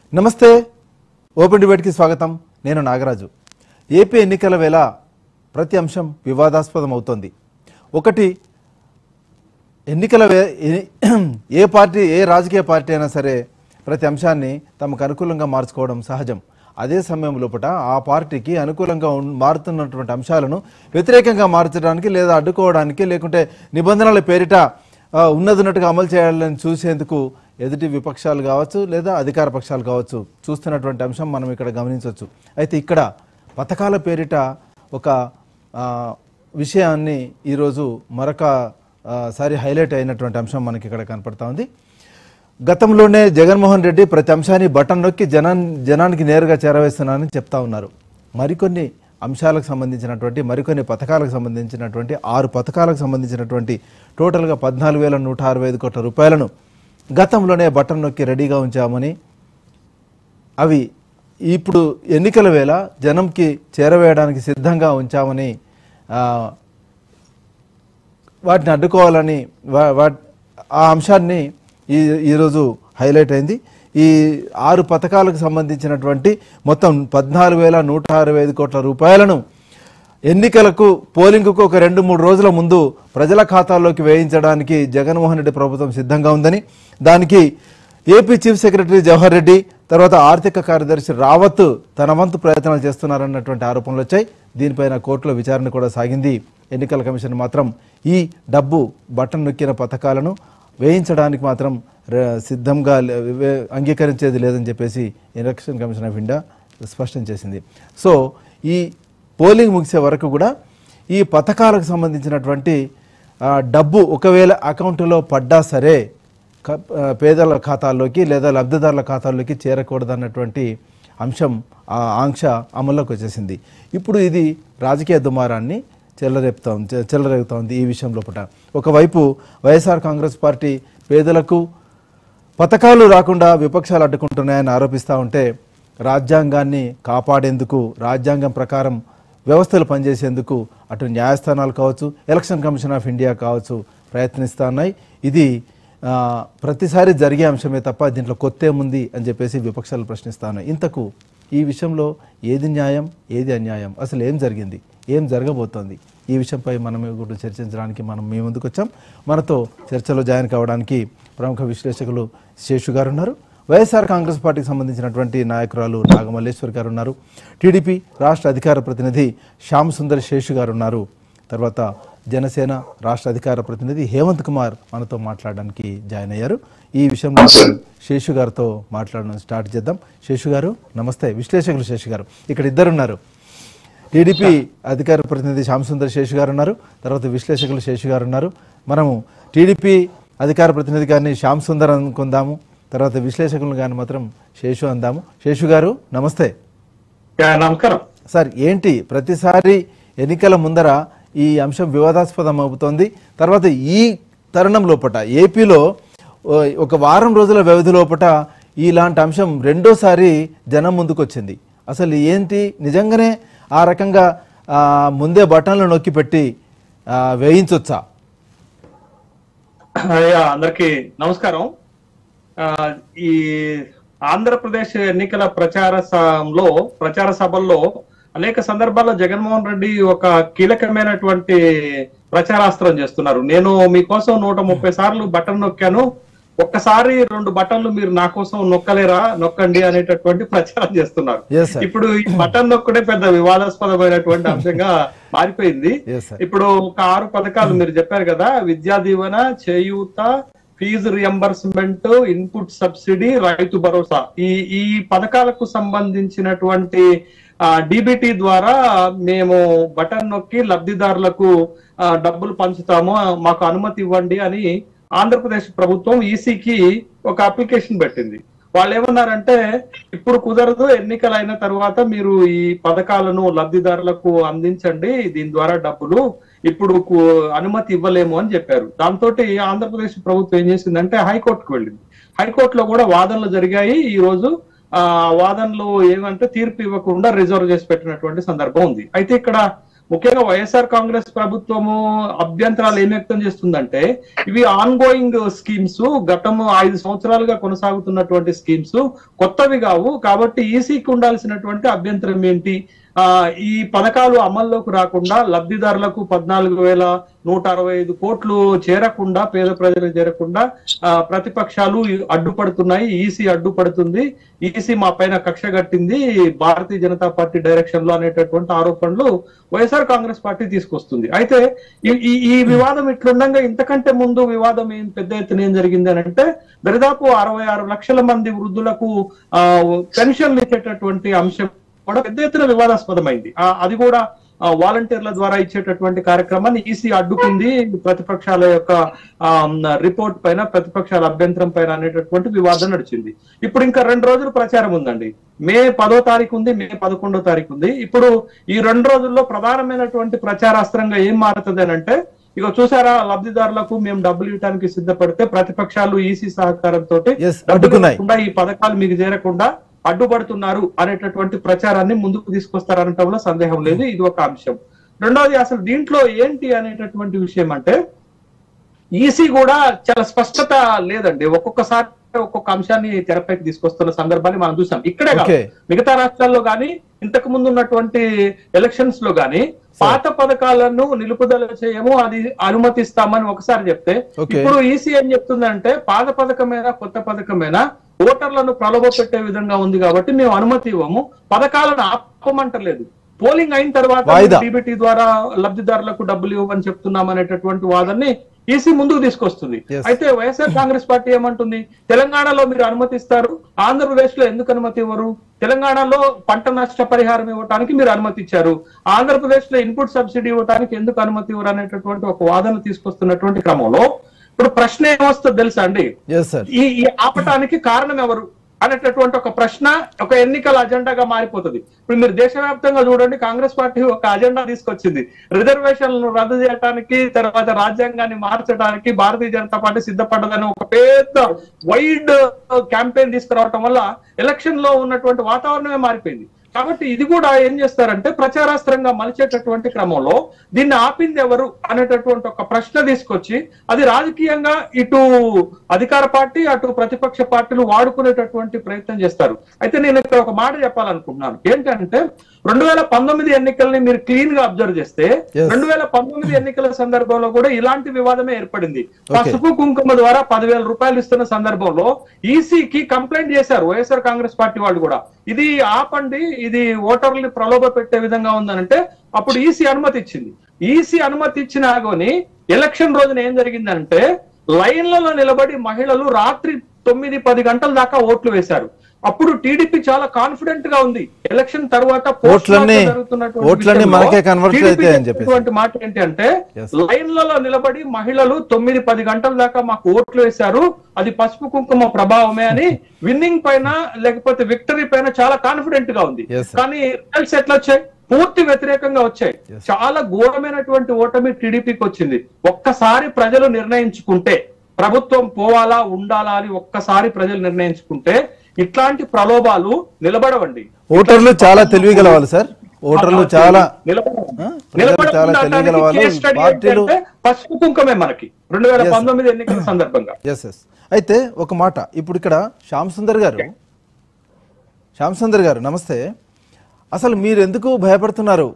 నమస్తే ఓపెన్ డిబేట్కి స్వాగతం నేను నాగరాజు ఏపీ ఎన్నికల వేళ ప్రతి అంశం వివాదాస్పదం అవుతోంది ఒకటి ఎన్నికల వే- ఏ- ఏ పార్టీ ఏ రాజకీయ పార్టీ అయినా సరే ప్రతి అంశాన్ని తమకు అనుకూలంగా మార్చుకోవడం సహజం అదే సమయం లోపల ఆ పార్టీకి అనుకూలంగా ఉన్- మారుతున్నటువంటి అంశాలను వ్యతిరేకంగా మార్చడానికి లేదా అడ్డుకోవడానికి లేకుంటే నిబంధనల పేరిట ఆ, ఉన్నదిన్నట్టుగా అమలు చేయాలని చూసేందుకు ఎదుటి విపక్షాలు కావచ్చు లేదా అధికార పక్షాలు కావచ్చు చూస్తున్నటువంటి అంశం మనం ఇక్కడ గమనించవచ్చు అయితే ఇక్కడ పథకాల పేరిట ఒక ఆ, విషయాన్ని ఈరోజు మరొక ఆ, సారి హైలైట్ అయినటువంటి అంశం మనకి ఇక్కడ కనపడతా ఉంది గతంలోనే జగన్మోహన్ రెడ్డి ప్రతి అంశాన్ని బటన్ నొక్కి జనాన్ జనానికి నేరుగా చేరవేస్తున్నానని చెప్తా ఉన్నారు మరికొన్ని అంశాలకు సంబంధించినటువంటి మరికొన్ని పథకాలకు సంబంధించినటువంటి ఆరు పథకాలకు సంబంధించినటువంటి టోటల్గా పద్నాలుగు వేల నూట అరవై ఐదు కోట్ల రూపాయలను గతంలోనే బటన్ నొక్కి రెడీగా ఉంచామని అవి ఇప్పుడు ఎన్నికల వేళ జనంకి చేరవేయడానికి సిద్ధంగా ఉంచామని ఆ, వాటిని అడ్డుకోవాలని వా- వా- ఆ అంశాన్ని ఈ ఈరోజు హైలైట్ అయింది ఈ ఆరు పథకాలకు సంబంధించినటువంటి మొత్తం పద్నాలుగు వేల నూట అరవై ఐదు కోట్ల రూపాయలను ఎన్నికలకు పోలింగ్కు ఒక రెండు మూడు రోజుల ముందు ప్రజల ఖాతాల్లోకి వేయించడానికి జగన్మోహన్ రెడ్డి ప్రభుత్వం సిద్ధంగా ఉందని దానికి AP chief secretary Jawahar Reddy తర్వాత ఆర్థిక కార్యదర్శి రావత్ తన వంతు ప్రయత్నాలు చేస్తున్నారన్నటువంటి ఆరోపణలు వచ్చాయి దీనిపైన కోర్టులో విచారణ కూడా సాగింది ఎన్నికల కమిషన్ మాత్రం ఈ డబ్బు బటన్ నొక్కిన పథకాలను వేయించడానికి మాత్రం ర- సిద్ధంగా లే- వే- అంగీకరించేది లేదని చెప్పేసి ఎలక్షన్ కమిషన్ ఆఫ్ ఇండియా స్పష్టం చేసింది సో ఈ పోలింగ్ ముగిసే వరకు కూడా ఈ పథకాలకు సంబంధించినటువంటి ఆ, డబ్బు ఒకవేళ అకౌంట్లో పడ్డా సరే క- ఆ, పేదల ఖాతాల్లోకి లేదా లబ్ధిదారుల ఖాతాల్లోకి చేరకూడదన్నటువంటి అంశం ఆ ఆంక్ష అమల్లోకి వచ్చేసింది ఇప్పుడు ఇది రాజకీయ దుమారాన్ని చెల్లరేపుతా ఉంది చెల్లరేపుతా ఉంది ఈ విషయం లోపల ఒకవైపు వైఎస్ఆర్ కాంగ్రెస్ పార్టీ పేదలకు పథకాలు రాకుండా విపక్షాలు అడ్డుకుంటున్నాయని ఆరోపిస్తూ ఉంటే రాజ్యాంగాన్ని కాపాడేందుకు రాజ్యాంగం ప్రకారం వ్యవస్థలు పనిచేసేందుకు అటు న్యాయస్థానాలు కావచ్చు ఎలక్షన్ కమిషన్ ఆఫ్ ఇండియా కావచ్చు ప్రయత్నిస్తూ ఉన్నాయి ఇది ఆ, ప్రతిసారి జరిగే అంశమే తప్ప దీంట్లో కొత్త ఏముంది అని చెప్పేసి విపక్షాలు ప్రశ్నిస్తా ఉన్నాయి ఇంతకు ఈ విషయంలో ఏది న్యాయం ఏది అన్యాయం అసలు ఏం జరిగింది ఏం జరగబోతోంది ఈ విషయంపై మనం ఇప్పుడు చర్చించడానికి మనం మీ ముందుకు వచ్చాం మనతో చర్చలో జాయిన్ కావడానికి ప్రముఖ విశ్లేషకులు శేషు గారు ఉన్నారు వైఎస్ఆర్ కాంగ్రెస్ పార్టీకి సంబంధించినటువంటి నాయకురాలు నాగమల్లేశ్వర్ గారు ఉన్నారు టీడీపీ రాష్ట్ర అధికార ప్రతినిధి శ్యామ్ సుందర్ శేషు గారు ఉన్నారు తర్వాత జనసేన రాష్ట్ర అధికార ప్రతినిధి హేమంత్ కుమార్ మనతో మాట్లాడడానికి జాయిన్ అయ్యారు ఈ విషయంలో శేషు గారితో మాట్లాడడం స్టార్ట్ చేద్దాం శేషు గారు నమస్తే విశ్లేషకులు శేషు గారు ఇక్కడ ఇద్దరు ఉన్నారు టీడీపీ అధికార ప్రతినిధి శ్యామసుందర్ శేషు గారు ఉన్నారు తర్వాత విశ్లేషకులు శేషు గారు ఉన్నారు మనము టీడీపీ అధికార ప్రతినిధి గారిని శ్యామ్ సుందర్ అనుకుందాము తర్వాత విశ్లేషకులను కానీ మాత్రం శేషు అందాము శేషు గారు నమస్తే యా, నమస్కారం సార్ ఏంటి ప్రతిసారి ఎన్నికల ముందర ఈ అంశం వివాదాస్పదం అవుతోంది తర్వాత ఈ తరుణం లోపట ఏపీలో ఓ, ఒక వారం రోజుల వ్యవధి లోపట ఇలాంటి అంశం రెండోసారి జనం ముందుకు వచ్చింది అసలు ఏంటి నిజంగానే ఆ రకంగా ఆ, ముందే బటన్లు నొక్కి పెట్టి ఆ, వేయించొచ్చా యా, అందరికీ నమస్కారం ఆ, ఈ ఆంధ్రప్రదేశ్ ఎన్నికల ప్రచార సభలో ప్రచార సభల్లో అనేక సందర్భాల్లో జగన్మోహన్ రెడ్డి ఒక కీలకమైనటువంటి ప్రచారాస్త్రం చేస్తున్నారు నేను మీకోసం నూట ముప్పై సార్లు బటన్ నొక్కాను ఒక్కసారి రెండు బటన్లు మీరు నా కోసం నొక్కలేరా నొక్కండి అనేటటువంటి ప్రచారం చేస్తున్నారు ఎస్ సార్ ఇప్పుడు ఈ బటన్ నొక్కడే పెద్ద వివాదాస్పదమైనటువంటి అంశంగా మారిపోయింది ఎస్ సార్ ఇప్పుడు ఒక ఆరు పథకాలు మీరు చెప్పారు కదా విద్యా దీవెన చేయూత ఫీజు రియంబర్స్మెంట్ ఇన్పుట్ సబ్సిడీ రైతు భరోసా ఈ ఈ పథకాలకు సంబంధించినటువంటి డిబిటీ ద్వారా మేము బటన్ నొక్కి లబ్ధిదారులకు ఆ, డబ్బులు పంచుతాము మాకు అనుమతి ఇవ్వండి అని ఆంధ్రప్రదేశ్ ప్రభుత్వం ఈసీకి ఒక అప్లికేషన్ పెట్టింది వాళ్ళు ఏమన్నారంటే ఇప్పుడు కుదరదు ఎన్నికలు అయిన తర్వాత మీరు ఈ పథకాలను లబ్ధిదారులకు అందించండి దీని ద్వారా డబ్బులు ఇప్పుడు కు- అనుమతి ఇవ్వలేము అని చెప్పారు దాంతో ఆంధ్రప్రదేశ్ ప్రభుత్వం ఏం చేసిందంటే హైకోర్టుకు వెళ్ళింది హైకోర్టులో కూడా వాదనలు జరిగాయి ఈ రోజు ఆ వాదనలు ఏమంటే తీర్పు ఇవ్వకుండా రిజర్వ్ చేసి పెట్టినటువంటి సందర్భం ఉంది అయితే ఇక్కడ ముఖ్యంగా వైఎస్ఆర్ కాంగ్రెస్ ప్రభుత్వము అభ్యంతరాలు ఏం వ్యక్తం చేస్తుందంటే ఇవి ఆన్ గోయింగ్ స్కీమ్స్ గతం ఐదు సంవత్సరాలుగా కొనసాగుతున్నటువంటి స్కీమ్స్ కొత్తవి కావు కాబట్టి ఈసీకి ఉండాల్సినటువంటి అభ్యంతరం ఏంటి ఆ ఈ పథకాలు అమల్లోకి రాకుండా లబ్ధిదారులకు పద్నాలుగు వేల నూట అరవై ఐదు కోట్లు చేరకుండా పేద ప్రజలకు చేరకుండా ఆ, ప్రతిపక్షాలు అడ్డుపడుతున్నాయి ఈసీ అడ్డుపడుతుంది ఈసీ మా పైన కక్ష కట్టింది భారతీయ జనతా పార్టీ డైరెక్షన్ లో అనేటటువంటి ఆరోపణలు వైఎస్ఆర్ కాంగ్రెస్ పార్టీ తీసుకొస్తుంది అయితే ఈ- ఈ ఈ వివాదం ఇట్లుండగా ఇంతకంటే ముందు వివాదం ఏం పెద్ద ఎత్తున ఏం జరిగింది అని అంటే దరిదాపు అరవై ఆరు లక్షల మంది వృద్ధులకు ఆ పెన్షన్లు ఇచ్చేటటువంటి అంశం కూడా పెద్ద ఎత్తున వివాదాస్పదమైంది ఆ, అది కూడా ఆ, వాలంటీర్ల ద్వారా ఇచ్చేటటువంటి కార్యక్రమాన్ని ఈసీ అడ్డుకుంది ప్రతిపక్షాల యొక్క ఆ, రిపోర్ట్ పైన ప్రతిపక్షాల అభ్యంతరం పైన అనేటటువంటి వివాదం నడిచింది ఇప్పుడు ఇంకా రెండు రోజులు ప్రచారం ఉందండి మే పదో తారీఖు ఉంది మే పదకొండో తారీఖు ఉంది ఇప్పుడు ఈ రెండు రోజుల్లో ప్రధానమైనటువంటి ప్రచారాస్త్రంగా ఏం మారుతుంది అని అంటే ఇక చూసారా లబ్ధిదారులకు మేము డబ్బులు ఇవ్వడానికి సిద్ధపడితే ప్రతిపక్షాలు ఈసీ సహకారంతో Yes, అడ్డుకున్నాయి. ఈ పథకాలు మీకు చేరకుండా అడ్డుపడుతున్నారు అనేటటువంటి ప్రచారాన్ని ముందుకు తీసుకొస్తారనటంలో సందేహం లేదు ఇది ఒక అంశం రెండవది అసలు దీంట్లో ఏంటి అనేటటువంటి విషయం అంటే ఈసీ కూడా చాలా స్పష్టత లేదండి ఒక్కొక్కసారి ఒక్కొక్క అంశాన్ని తెరపైకి తీసుకొస్తున్న సందర్భాన్ని మనం చూసాం ఇక్కడే కాదు Okay. మిగతా రాష్ట్రాల్లో గానీ ఇంతకు ముందు ఉన్నటువంటి ఎలక్షన్స్ లో గానీ పాత పథకాలను నిలుపుదల చేయము అది అనుమతిస్తామని ఒకసారి చెప్తే Okay. ఇప్పుడు ఈసీ ఏం చెప్తుందంటే పాత పథకమైనా కొత్త పథకమైనా ఓటర్లను ప్రలోభ పెట్టే విధంగా ఉంది కాబట్టి మేము అనుమతి ఇవ్వము పథకాలను ఆపమంటలేదు పోలింగ్ అయిన తర్వాత వాయిదా. డీబీటీ ద్వారా లబ్ధిదారులకు డబ్బులు ఇవ్వమని చెప్తున్నాం అనేటటువంటి వాదన్ని ఈసీ ముందుకు తీసుకొస్తుంది Yes. అయితే వైఎస్ఆర్ కాంగ్రెస్ పార్టీ ఏమంటుంది తెలంగాణలో మీరు అనుమతిస్తారు ఆంధ్రప్రదేశ్ లో ఎందుకు అనుమతి ఇవ్వరు తెలంగాణలో పంట నష్ట పరిహారం ఇవ్వడానికి మీరు అనుమతి ఇచ్చారు ఆంధ్రప్రదేశ్ లో ఇన్పుట్ సబ్సిడీ ఇవ్వడానికి ఎందుకు అనుమతి ఇవ్వరు అనేటటువంటి ఒక వాదన తీసుకొస్తున్నటువంటి క్రమంలో ఇప్పుడు ప్రశ్న ఏమొస్తుందో తెలుసా అండి ఎస్ సార్ ఈ ఈ ఆపటానికి కారణం ఎవరు అనేటటువంటి ఒక ప్రశ్న ఒక ఎన్నికల అజెండాగా మారిపోతుంది ఇప్పుడు మీరు దేశవ్యాప్తంగా చూడండి కాంగ్రెస్ పార్టీ ఒక అజెండా తీసుకొచ్చింది రిజర్వేషన్లను రద్దు చేయడానికి తర్వాత రాజ్యాంగాన్ని మార్చడానికి భారతీయ జనతా పార్టీ సిద్ధపడ్డదని ఒక పెద్ద వైడ్ క్యాంపెయిన్ తీసుకురావటం వల్ల ఎలక్షన్ లో ఉన్నటువంటి వాతావరణమే మారిపోయింది కాబట్టి ఇది కూడా ఏం చేస్తారంటే ప్రచారాస్త్రంగా మలిచేటటువంటి క్రమంలో దీన్ని ఆపింది ఎవరు అనేటటువంటి ఒక ప్రశ్న తీసుకొచ్చి అది రాజకీయంగా ఇటు అధికార పార్టీ అటు ప్రతిపక్ష పార్టీలు వాడుకునేటటువంటి ప్రయత్నం చేస్తారు అయితే నేను ఇక్కడ ఒక మాట చెప్పాలనుకుంటున్నాను ఏంటంటే రెండు వేల పంతొమ్మిది ఎన్నికల్ని మీరు క్లీన్ గా అబ్జర్వ్ చేస్తే Yes. రెండు వేల పంతొమ్మిది ఎన్నికల సందర్భంలో కూడా ఇలాంటి వివాదమే ఏర్పడింది Okay. పసుపు కుంకుమ ద్వారా పదివేల రూపాయలు ఇస్తున్న సందర్భంలో ఈసీకి కంప్లైంట్ చేశారు వైఎస్ఆర్ కాంగ్రెస్ పార్టీ వాళ్ళు కూడా ఇది ఆపండి ఇది ఓటర్లని ప్రలోభ పెట్టే విధంగా ఉందనంటే అప్పుడు ఈసీ అనుమతి ఇచ్చింది ఈసీ అనుమతి ఇచ్చినా కానీ ఎలక్షన్ రోజున ఏం జరిగిందంటే లైన్లలో నిలబడి మహిళలు రాత్రి తొమ్మిది పది గంటల దాకా ఓట్లు వేశారు అప్పుడు టీడీపీ చాలా కాన్ఫిడెంట్ గా ఉంది ఎలక్షన్ తర్వాత post ఓట్లన్నీ- mortem జరుగుతున్నటువంటి ఓట్లన్నీ విషయంలో మనకే convert TDP అవుతాయి అని చెప్పేసి. చెప్పినటువంటి మాట ఏంటి అంటే Yes. లైన్లలో నిలబడి మహిళలు తొమ్మిది పది గంటల దాకా మాకు ఓట్లు వేశారు అది పసుపు కుంకుమ ప్రభావమే అని విన్నింగ్ పైన లేకపోతే విక్టరీ పైన చాలా కాన్ఫిడెంట్ గా ఉంది Yes, sir. కానీ రిజల్ట్స్ ఎట్లా వచ్చాయి పూర్తి వ్యతిరేకంగా వచ్చాయి Yes. చాలా ఘోరమైనటువంటి ఓటమి టీడీపీకి వచ్చింది ఒక్కసారి ప్రజలు నిర్ణయించుకుంటే ప్రభుత్వం పోవాలా ఉండాలా అని ఒక్కసారి ప్రజలు నిర్ణయించుకుంటే ఇట్లాంటి ప్రలోభాలు నిలబడవండి ఓటర్లు చాలా తెలివిగల వాళ్ళు సార్ ఓటర్లు చాలా నిలబడవు. ఆ? ప్రజలు నిలబడకుండా చాలా తెలివిగల దానికి వాళ్ళు case study పార్టీలు ఏంటంటే పసుపు కుంకమే మనకి రెండు వేల Yes. పంతొమ్మిది ఎన్నికల సందర్భంగా ఎస్ ఎస్ అయితే ఒక మాట ఇప్పుడు ఇక్కడ శ్యామ్ సుందర్ గారు శ్యామ్ సుందర్ గారు నమస్తే అసలు మీరు ఎందుకు భయపడుతున్నారు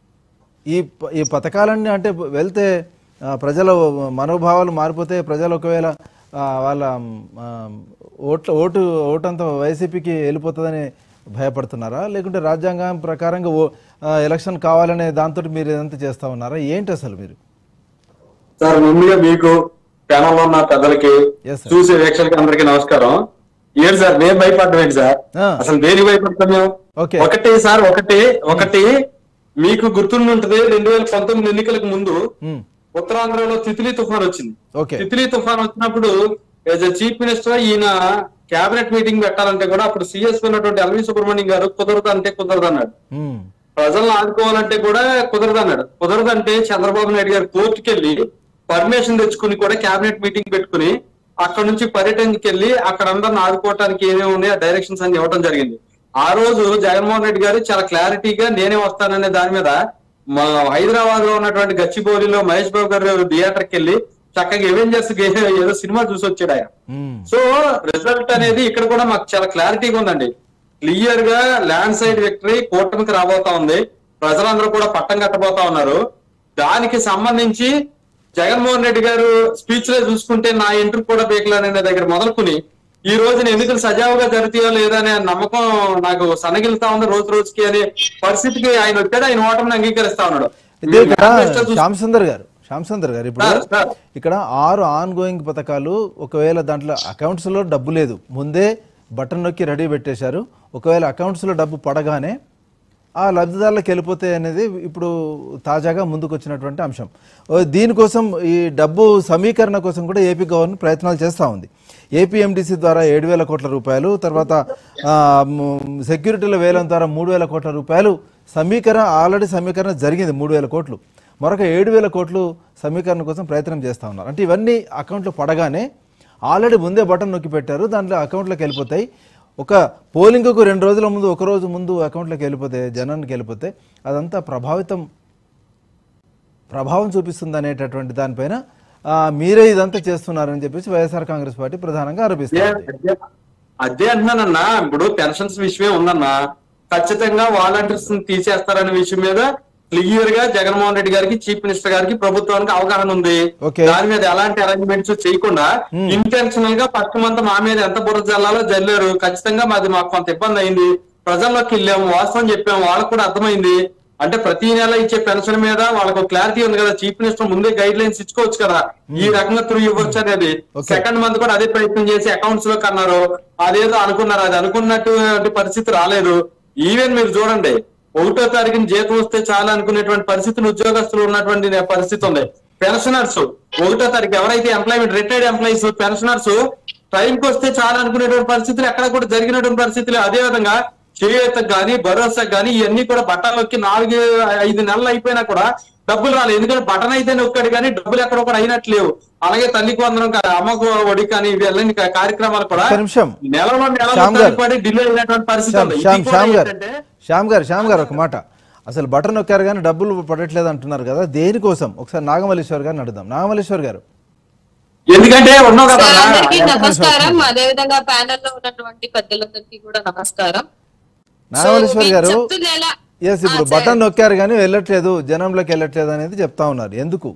ఈ ప- ఈ పథకాలన్నీ అంటే వెళ్తే ఆ, ప్రజల మనోభావాలు మారిపోతే ప్రజలు ఒకవేళ ఆ, వాళ్ళ ఆ, ఓట్ల ఓటు ఓటంతా వైసీపీకి వెళ్ళిపోతుందని భయపడుతున్నారా లేకుంటే రాజ్యాంగం ప్రకారంగా ఓ ఆ, ఎలక్షన్ కావాలనే దాంతో మీరు ఇదంతా చేస్తా ఉన్నారా ఏంటి అసలు మీరు సార్ ముందుగా మీకు ప్యానల్ లో ఉన్న పెద్దలకి Yes, sir. చూసే వీక్షకులకి అందరికీ నమస్కారం ఏంటి సార్ మేము భయపడడం ఏంటి సార్ ఆ. అసలు దేనికి భయపడతాం మేము Okay. ఒకటి సార్ ఒకటి ఒకటి మీకు గుర్తుండి ఉంటది రెండు వేల పంతొమ్మిది ఎన్నికలకు ముందు ఉమ్, ఉత్తరాంధ్రలో తిత్లీ తుఫాన్ వచ్చింది ఓకే తిత్లీ తుఫాన్ వచ్చినప్పుడు యాజ్ ఎ చీఫ్ మినిస్టర్ ఈయన కేబినెట్ మీటింగ్ పెట్టాలంటే కూడా అప్పుడు సిఎస్ ఉన్నటువంటి ఎల్వి సుబ్రహ్మణ్యం గారు కుదరదు అంటే కుదరదు అన్నాడు ఉమ్, ప్రజలను ఆదుకోవాలంటే కూడా కుదరదు అన్నాడు కుదరదంటే చంద్రబాబు నాయుడు గారు కోర్టుకి వెళ్ళి పర్మిషన్ తెచ్చుకుని కూడా కేబినెట్ మీటింగ్ పెట్టుకుని అక్కడ నుంచి పర్యటనకి వెళ్ళి అక్కడ అందరిని ఆదుకోవటానికి ఏమేమి ఉన్నాయో ఆ డైరెక్షన్స్ అని ఇవ్వడం జరిగింది ఆ రోజు జగన్మోహన్ రెడ్డి గారు చాలా క్లారిటీగా నేనే వస్తాననే దాని మీద మా హైదరాబాద్ లో ఉన్నటువంటి గచ్చిబౌలిలో మహేష్ బాబు గారు థియేటర్కి వెళ్ళి చక్కగా ఎవెంజర్స్ ఏదో సినిమా చూసి వచ్చాడు ఆయన మ్మ్. సో రిజల్ట్ అనేది ఇక్కడ కూడా మాకు చాలా క్లారిటీగా ఉందండి క్లియర్ గా ల్యాండ్ సైడ్ విక్టరీ కూటమికి రాబోతా ఉంది ప్రజలందరూ కూడా పట్టం కట్టబోతా ఉన్నారు దానికి సంబంధించి జగన్మోహన్ రెడ్డి గారు స్పీచ్ లో చూసుకుంటే నా ఇంటర్ కూడా బేకలనే దగ్గర మొదలుకుని ఈ రోజున ఎన్నికలు సజావుగా జరుగుతాయో లేదా అనే నమ్మకం నాకు సన్నగిలుతా ఉంది రోజు రోజుకి అనే పరిస్థితికి ఆయన వచ్చాడు ఆయన ఓటమిని అంగీకరిస్తా ఉన్నాడు ఇదే ఇక్కడ మేనిఫెస్టో చూసుకుంటే శ్యామ్ సుందర్ గారు శ్యామ్ సుందర్ గారు ఇప్పుడు సార్, సార్. ఇక్కడ ఆరు ఆన్ గోయింగ్ పథకాలు ఒకవేళ దాంట్లో accounts లో డబ్బు లేదు ముందే బటన్ నొక్కి రెడీ పెట్టేశారు ఒకవేళ accounts లో డబ్బు పడగానే ఆ లబ్ధిదారులకు వెళ్ళిపోతాయి అనేది ఇప్పుడు తాజాగా ముందుకు వచ్చినటువంటి అంశం ఓ దీనికోసం ఈ డబ్బు సమీకరణ కోసం కూడా ఏపీ గవర్నమెంట్ ప్రయత్నాలు చేస్తూ ఉంది ఏపీఎండిసి ద్వారా ఏడు వేల కోట్ల రూపాయలు తర్వాత ఆ, మ్, సెక్యూరిటీల వేలం ద్వారా మూడు వేల కోట్ల రూపాయలు సమీకరణ ఆల్రెడీ సమీకరణ జరిగింది మూడు వేల కోట్లు మరొక ఏడు వేల కోట్లు సమీకరణ కోసం ప్రయత్నం చేస్తూ ఉన్నారు అంటే ఇవన్నీ అకౌంట్లో పడగానే ఆల్రెడీ ముందే బటన్ నొక్కి పెట్టారు దాంట్లో అకౌంట్లోకి వెళ్ళిపోతాయి ఒక పోలింగ్కు రెండు రోజుల ముందు ఒక రోజు ముందు అకౌంట్లోకి వెళ్ళిపోతే జనానికి వెళ్ళిపోతే అదంతా ప్రభావితం ప్రభావం చూపిస్తుంది అనేటటువంటి దానిపైన ఆ, మీరే ఇదంతా చేస్తున్నారని చెప్పేసి వైఎస్ఆర్ కాంగ్రెస్ పార్టీ ప్రధానంగా ఆరోపిస్తుంది అదే- అదే అంటున్నానన్నా ఇప్పుడు పెన్షన్స్ విషయమే ఉందన్నా ఖచ్చితంగా వాలంటీర్స్ తీసేస్తారనే విషయం మీద క్లియర్ గా జగన్మోహన్ రెడ్డి గారికి చీఫ్ మినిస్టర్ గారికి ప్రభుత్వానికి అవగాహన ఉంది Okay. దాని మీద ఎలాంటి అరేంజ్మెంట్స్ చేయకుండా ఇంటెన్షనల్ గా ఫస్ట్ మంత్ మా మీద ఎంత బుర్ర జల్లాలో జల్లారు ఖచ్చితంగా మాది మాకు కొంత ఇబ్బంది అయింది ప్రజల్లోకి వెళ్ళాము వాస్తవం చెప్పాము వాళ్ళకు కూడా అర్థమైంది అంటే ప్రతి నెల ఇచ్చే పెన్షన్ మీద వాళ్ళకు క్లారిటీ ఉంది కదా చీఫ్ మినిస్టర్ ముందే గైడ్ లైన్స్ ఇచ్చుకోవచ్చు కదా ఈ రకంగా త్రూ ఇవ్వచ్చు అనేది Okay. సెకండ్ మంత్ కూడా అదే ప్రయత్నం చేసి అకౌంట్స్ లో కన్నారు అదేదో అనుకున్నారు అది అనుకున్నట్టు పరిస్థితి రాలేదు ఈవెన్ మీరు చూడండి ఒకటో తారీఖున జీతం వస్తే చాలా అనుకునేటువంటి పరిస్థితులు ఉద్యోగస్తులు ఉన్నటువంటి పరిస్థితి ఉంది పెన్షనర్స్ ఒకటో తారీఖు ఎవరైతే ఎంప్లాయ్మెంట్ రిటైర్డ్ ఎంప్లాయీస్ పెన్షనర్స్ టైంకి వస్తే చాలా అనుకునేటువంటి పరిస్థితులు ఎక్కడ కూడా జరిగినటువంటి పరిస్థితులు అదే విధంగా చేయూతకు గానీ భరోసా గానీ ఇవన్నీ కూడా బట్టలకి నాలుగు ఐదు నెలలు అయిపోయినా కూడా డబ్బులు రాలేదు ఎందుకంటే బటన్ అయితే నొక్కాడు కానీ డబ్బులు ఎక్కడ కూడా అయినట్లు లేవు అలాగే తల్లికి వందనం కా- అమ్మకు ఒడి కానీ ఇవన్నీ కా- కార్యక్రమాలు కూడా ఒక్క నిమిషం. నెలలో శ్యామ్ గారు. నెల డిలే అయినటువంటి పరిస్థితి శ్యామ్ ఉంది శ్యామ్ ఇది కూడా శ్యామ్ గారు ఏంటంటే శ్యామ్ గారు శ్యామ్ గారు ఒక మాట అసలు బటన్ నొక్కారు కానీ డబ్బులు పడట్లేదు అంటున్నారు కదా దేనికోసం ఒకసారి నాగమల్లేశ్వర్ గారిని అడుగుదాం నాగమల్లేశ్వర్ గారు ఎందుకంటే ఉన్నావు కదా సార్, అందరికీ అన్న. నమస్కారం అదే విధంగా ప్యానెల్ లో ఉన్నటువంటి పెద్దలందరికీ కూడా నమస్కారం నాగమల్లేశ్వర్ మీరు గారు చెప్తుంది ఎలా? ఎస్ ఇప్పుడు ఆ, బటన్ సార్. నొక్కారు కానీ వెళ్ళట్లేదు జనంలోకి వెళ్ళట్లేదు అనేది చెప్తా ఉన్నారు ఎందుకు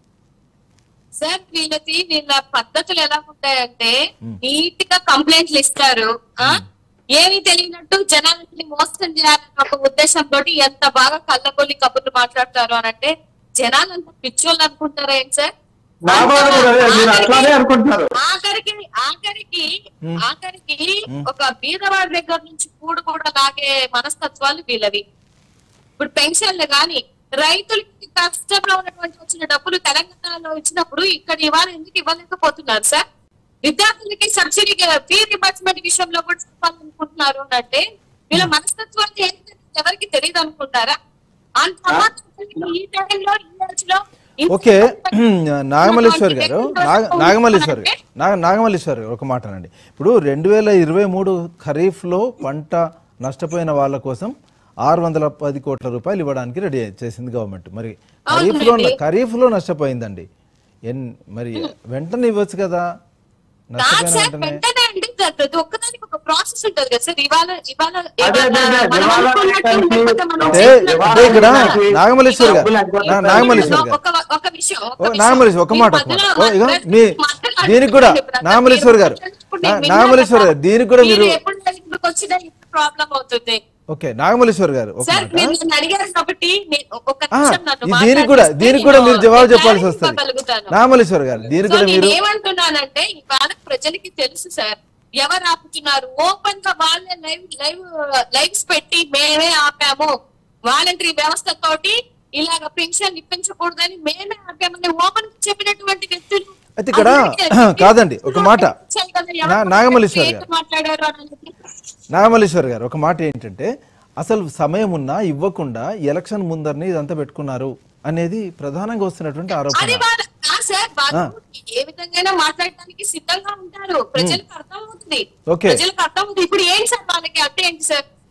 సార్ వీళ్ళకి వీళ్ళ పద్ధతులు ఎలా ఉంటాయంటే నీట్ గా కంప్లైంట్లు ఇస్తారు ఆ ఏమీ తెలియనట్టు జనాలని మోసం చేయాలన్న ఒక ఉద్దేశంతో ఎంత బాగా కళ్ళకొల్లి కబుర్లు మాట్లాడతారు అని అంటే జనాలంతా పిచ్చోళ్ళు అనుకుంటారా ఏం సార్ నా బాధ కూడా అదే, మీరు అట్లానే ఆఖరికి- అనుకుంటున్నారు ఆఖరికి ఆఖరికి ఆఖరికి ఒక బీదవాడి దగ్గర నుంచి కూడు కూడా లాగే మనస్తత్వాలు వీళ్ళవి ఇప్పుడు పెన్షన్లు గాని రైతులకి కష్టంలో ఉన్నటువంటి వచ్చిన డబ్బులు తెలంగాణలో ఇచ్చినప్పుడు ఇక్కడ ఇవాళ ఎందుకు ఇవ్వలేకపోతున్నారు సార్ విద్యార్థులకి సబ్సిడీ ఫీ రిబర్స్మెంట్ విషయంలో కూడా చెప్పాలనుకుంటున్నారు అని అంటే వీళ్ళ మనస్తత్వాలు ఏంటంటే ఎవరికి తెలియదు అనుకుంటారా అంత మాత్రం ఈ టైంలో ఈ ఏజ్ లో ఇంత ఓకే మంది నాగమల్లేశ్వర్ గారు నాగ నాగమల్లేశ్వర్ అంటే గారు నాగ నాగమల్లేశ్వర్ గారు ఒక మాట అనండి ఇప్పుడు రెండు వేల ఇరవై మూడు ఖరీఫ్లో పంట నష్టపోయిన వాళ్ళ కోసం ఆరు వందల పది కోట్ల రూపాయలు ఇవ్వడానికి రెడీ చేసింది గవర్నమెంట్ మరి ఖరీఫ్లో ఖరీఫ్లో నష్టపోయిందండి ఎన్ మరి వెంటనే ఇవ్వచ్చు కదా కాదు నష్టపోయిన సార్ వెంటనే వెంటనే అండి సార్ ప్రతి ఒక్కదానికి ఒక ప్రాసెస్ ఉంటది కదా సార్ ఇవాళ ఇవాళ అదే, అదే, ఏమన్నా అదే. మనం ఇవాళ అనుకున్నట్టు రేపు లేకపోతే మనం ఏ, చేసినట్టు అంటే ఇక్కడ ఇవాళ నాగమల్లేశ్వర్ గారు డబ్బులు నా- నాగమల్లేశ్వర్ గారు ఒక ఒక విషయం ఒక ఓ, విషయం. నాగమల్లేశ్వర్ ఒక మీ మాట ఒక మాట మధ్యలో ఓ, ఇగో మాట్లాడు- మీ మాట్లాడు- దీనికి కూడా ఇప్పుడు నాగమల్లేశ్వర్ గారు ఇప్పుడు నా- నేను నాగమల్లేశ్వర్ గారు దీనికి కూడా మీరు ఎప్పుడు ఇక్కడికి వచ్చినా ప్రాబ్లం అవుతుంది ఓకే నాగమల్లేశ్వర్ గారు ఒక సార్ మాట మీరు నన్ను అడిగారు కాబట్టి నేను ఒక ఆ, నిమిషం నన్ను ఈ దీనికి కూడా మాట్లాడిస్తే దీనికి కూడా మీరు నేను జవాబు నేను చెప్పాల్సి clarity వస్తుంది ఇవ్వగలుగుతాను. నాగమల్లేశ్వర్ గారు దీనికి సో కూడా మీరు నేను ఏమంటున్నానంటే ఇవాళ ప్రజలకి తెలుసు సార్ ఎవరు ఆపుతున్నారు ఓపెన్ గా వాళ్ళే లైవ్ లైవ్ లైవ్స్ పెట్టి మేమే ఆపాము వాలంటరీ వ్యవస్థ తోటి ఇలాగ పెన్షన్ ఇప్పించకూడదని మేమే ఆపామని ఓపెన్ చెప్పినటువంటి వ్యక్తులు అయితే ఇక్కడ అందరికీ కాదండి, ఒక మాట. ఇచ్చారు కదా, ఎవరు నా- నాగమల్లేశ్వర్ గారు. ఏంటి మాట్లాడారు అనేది నాగమల్లేశ్వర్ గారు ఒక మాట ఏంటంటే అసలు సమయం ఉన్నా ఇవ్వకుండా ఎలక్షన్ ముందరని ఇదంతా పెట్టుకున్నారు అనేది ప్రధానంగా వస్తున్నటువంటి అది ఆరోపణ వాళ్ళ ఆ సార్ వాళ్ళు ఆ. ఏ విధంగా మాట్లాడడానికి సిద్ధంగా ఉంటారు ప్రజలకు అర్థం అవుతుంది ఓకే. ప్రజలకు అర్థం అవుతుంది ఇప్పుడు ఏంటి సార్ వాళ్ళకి అంటే ఏంటి సార్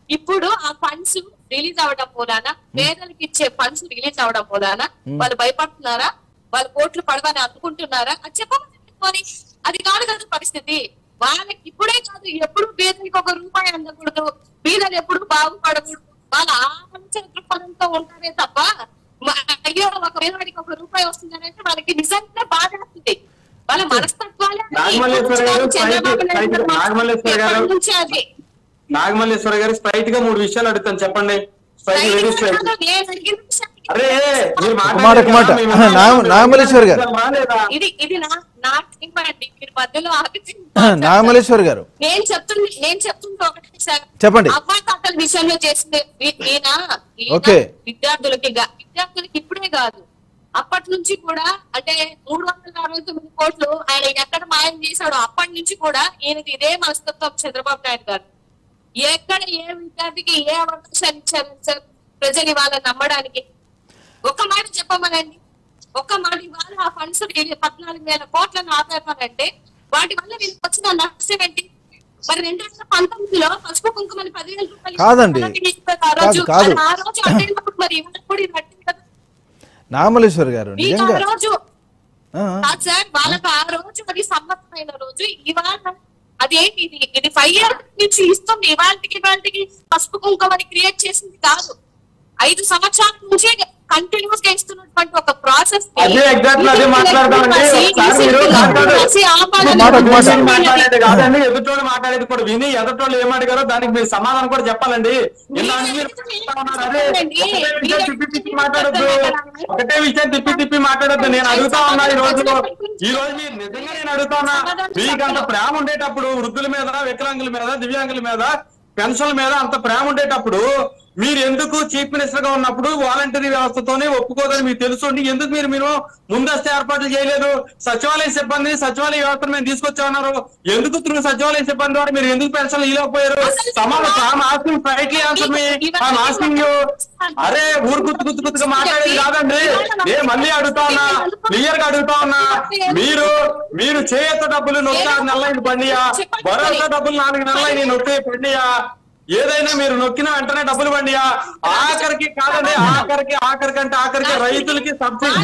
ఇప్పుడు ఆ ఫండ్స్ రిలీజ్ అవడం మూలాన పేదలకు ఇచ్చే ఫండ్స్ రిలీజ్ అవడం మూలాన వాళ్ళు భయపడుతున్నారా వాళ్ళు కోట్లు పడవని అనుకుంటున్నారా అది చెప్పమని మరి అది కాదు కదా పరిస్థితి వాళ్ళకి ఇప్పుడే కాదు ఎప్పుడు పేదలకు ఒక రూపాయి అందకూడదు పేదలు ఎప్పుడు బాగుపడకూడదు వాళ్ళ ఆలోచన దృక్పథంతో ఉంటారే తప్ప మ- అయ్యో ఒక పేదవాడికి ఒక రూపాయి వస్తుందనంటే వాళ్ళకి నిజంగా బాధ వస్తుంది వాళ్ళ మనస్తత్వాలే అది. నాగమల్లేశ్వర గారు, చంద్రబాబు నాయుడు గారు నాగమల్లేశ్వర గారు. ఎప్పటి నుంచి అది నాగమల్లేశ్వర గారు స్ట్రైట్ గా మూడు విషయాలు అడుగుతాను చెప్పండి స్ట్రైట్ వెరీ స్ట్రైట్ నేను అడిగిన విషయానికి అరే మీరు ఒక మాట, ఒక మాట. నాగ- నాగమల్లేశ్వర్ గారు. రాలేదా? ఇది ఇది నా నా టీం అండి మీరు మధ్యలో ఆగితే నాగమల్లేశ్వర్ గారు నేను చెప్తుంది నేను చెప్తుంది ఒకటే సార్ చెప్పండి. అమ్మాయి తాతల విషయంలో చేసింది ఈ- ఈయన ఈయన ఓకే. విద్యార్థులకి గా- విద్యార్థులకి ఇప్పుడే కాదు అప్పటి నుంచి కూడా అంటే మూడు వందల అరవై తొమ్మిది కోట్లు ఆయన ఎక్కడ మాయం చేశాడో అప్పటి నుంచి కూడా ఈయనకి ఇదే మనస్తత్వం చంద్రబాబు నాయుడు గారు ఎక్కడ ఏ విద్యార్థికి ఏ అవకాశాలు ఇచ్చారు సార్ ప్రజలు వాళ్ళని నమ్మడానికి ఒక్క మాట చెప్పమనండి ఒక్క మాట ఇవాళ ఆ ఫండ్స్ పద్నాలుగు వేల కోట్లను ఆపేపాలంటే వాటి వల్ల వీళ్ళకి వచ్చిన నష్టం ఏంటి మరి రెండు వేల పంతొమ్మిదిలో పసుపు కుంకుమని పదివేల రూపాయలు కాదండి. అలాంటివి ఇస్తారు ఆ రోజు. కాదు, కాదు. మరి ఆ రోజు అడిగినప్పుడు మరి ఇవాళ కూడా ఇది అట్టింది కదా నాగమల్లేశ్వర్ గారు మీకు నిజంగా ఆ రోజు ఆ, కాదు సార్ వాళ్ళకి ఆ రోజు అది సమ్మతమైన రోజు ఇవాళ అదేంటి ఇది ఇది ఫైవ్ ఇయర్స్ నుంచి ఇస్తుంది ఇవాళకి ఇవాళకి పసుపు కుంకుమని క్రియేట్ చేసింది కాదు ఐదు సంవత్సరాల నుంచే కంటిన్యూస్ గా ఇస్తున్నటువంటి ఒక ప్రాసెస్ అదే exactly అదే మాట్లాడదామండి. ఒకసారి మీరు మాట్లాడు. మాట, ఒక మాట. మీరు మాట్లాడేది కాదండి ఎదుటోళ్ళు మాట్లాడేది కూడా విని ఎదుటోళ్ళు ఏం అడిగారో దానికి మీరు సమాధానం కూడా చెప్పాలండి ఇలా అని మీరు చెప్తా ఉన్నారు. అదే ఒకటే విషయం తిప్పి తిప్పి మాట్లాడొద్దు ఒకటే విషయం తిప్పి తిప్పి మాట్లాడొద్దు నేను అడుగుతా ఉన్నా ఈ రోజు ఈ రోజు మీరు నిజంగా నేను అడుగుతా ఉన్నా మీకు అంత ప్రేమ ఉండేటప్పుడు వృద్ధుల మీద వికలాంగుల మీద దివ్యాంగుల మీద పెన్షన్ల మీద అంత ప్రేమ ఉండేటప్పుడు మీరు ఎందుకు చీఫ్ మినిస్టర్ గా ఉన్నప్పుడు వాలంటరీ వ్యవస్థతోనే ఒప్పుకోదని మీకు తెలుసు ఎందుకు మీరు మీరు ముందస్తు ఏర్పాట్లు చేయలేదు సచివాలయ సిబ్బంది సచివాలయ వ్యవస్థను మేము తీసుకొచ్చామన్నారు ఎందుకు త్రూ సచివాలయ సిబ్బంది ద్వారా మీరు ఎందుకు పెన్షన్లు ఇవ్వకపోయారు సమాధానం asking frankly answer me asking you అరే ఊరు గుర్తు గుర్తు గుర్తుగా మాట్లాడేది కాదండి నేను మళ్ళీ అడుగుతా ఉన్నా క్లియర్ గా అడుగుతా ఉన్నా మీరు మీరు చేయొత్త డబ్బులు నొక్కి ఆరు నెలలైంది పండియా భరోసా డబ్బులు నాలుగు నెలలైంది నొక్కి పండియా ఏదైనా మీరు నొక్కిన వెంటనే డబ్బులు పండియా ఆఖరికి కాదండి ఆఖరికి ఆఖరికి అంటే ఆఖరికి రైతులకి సబ్సిడీ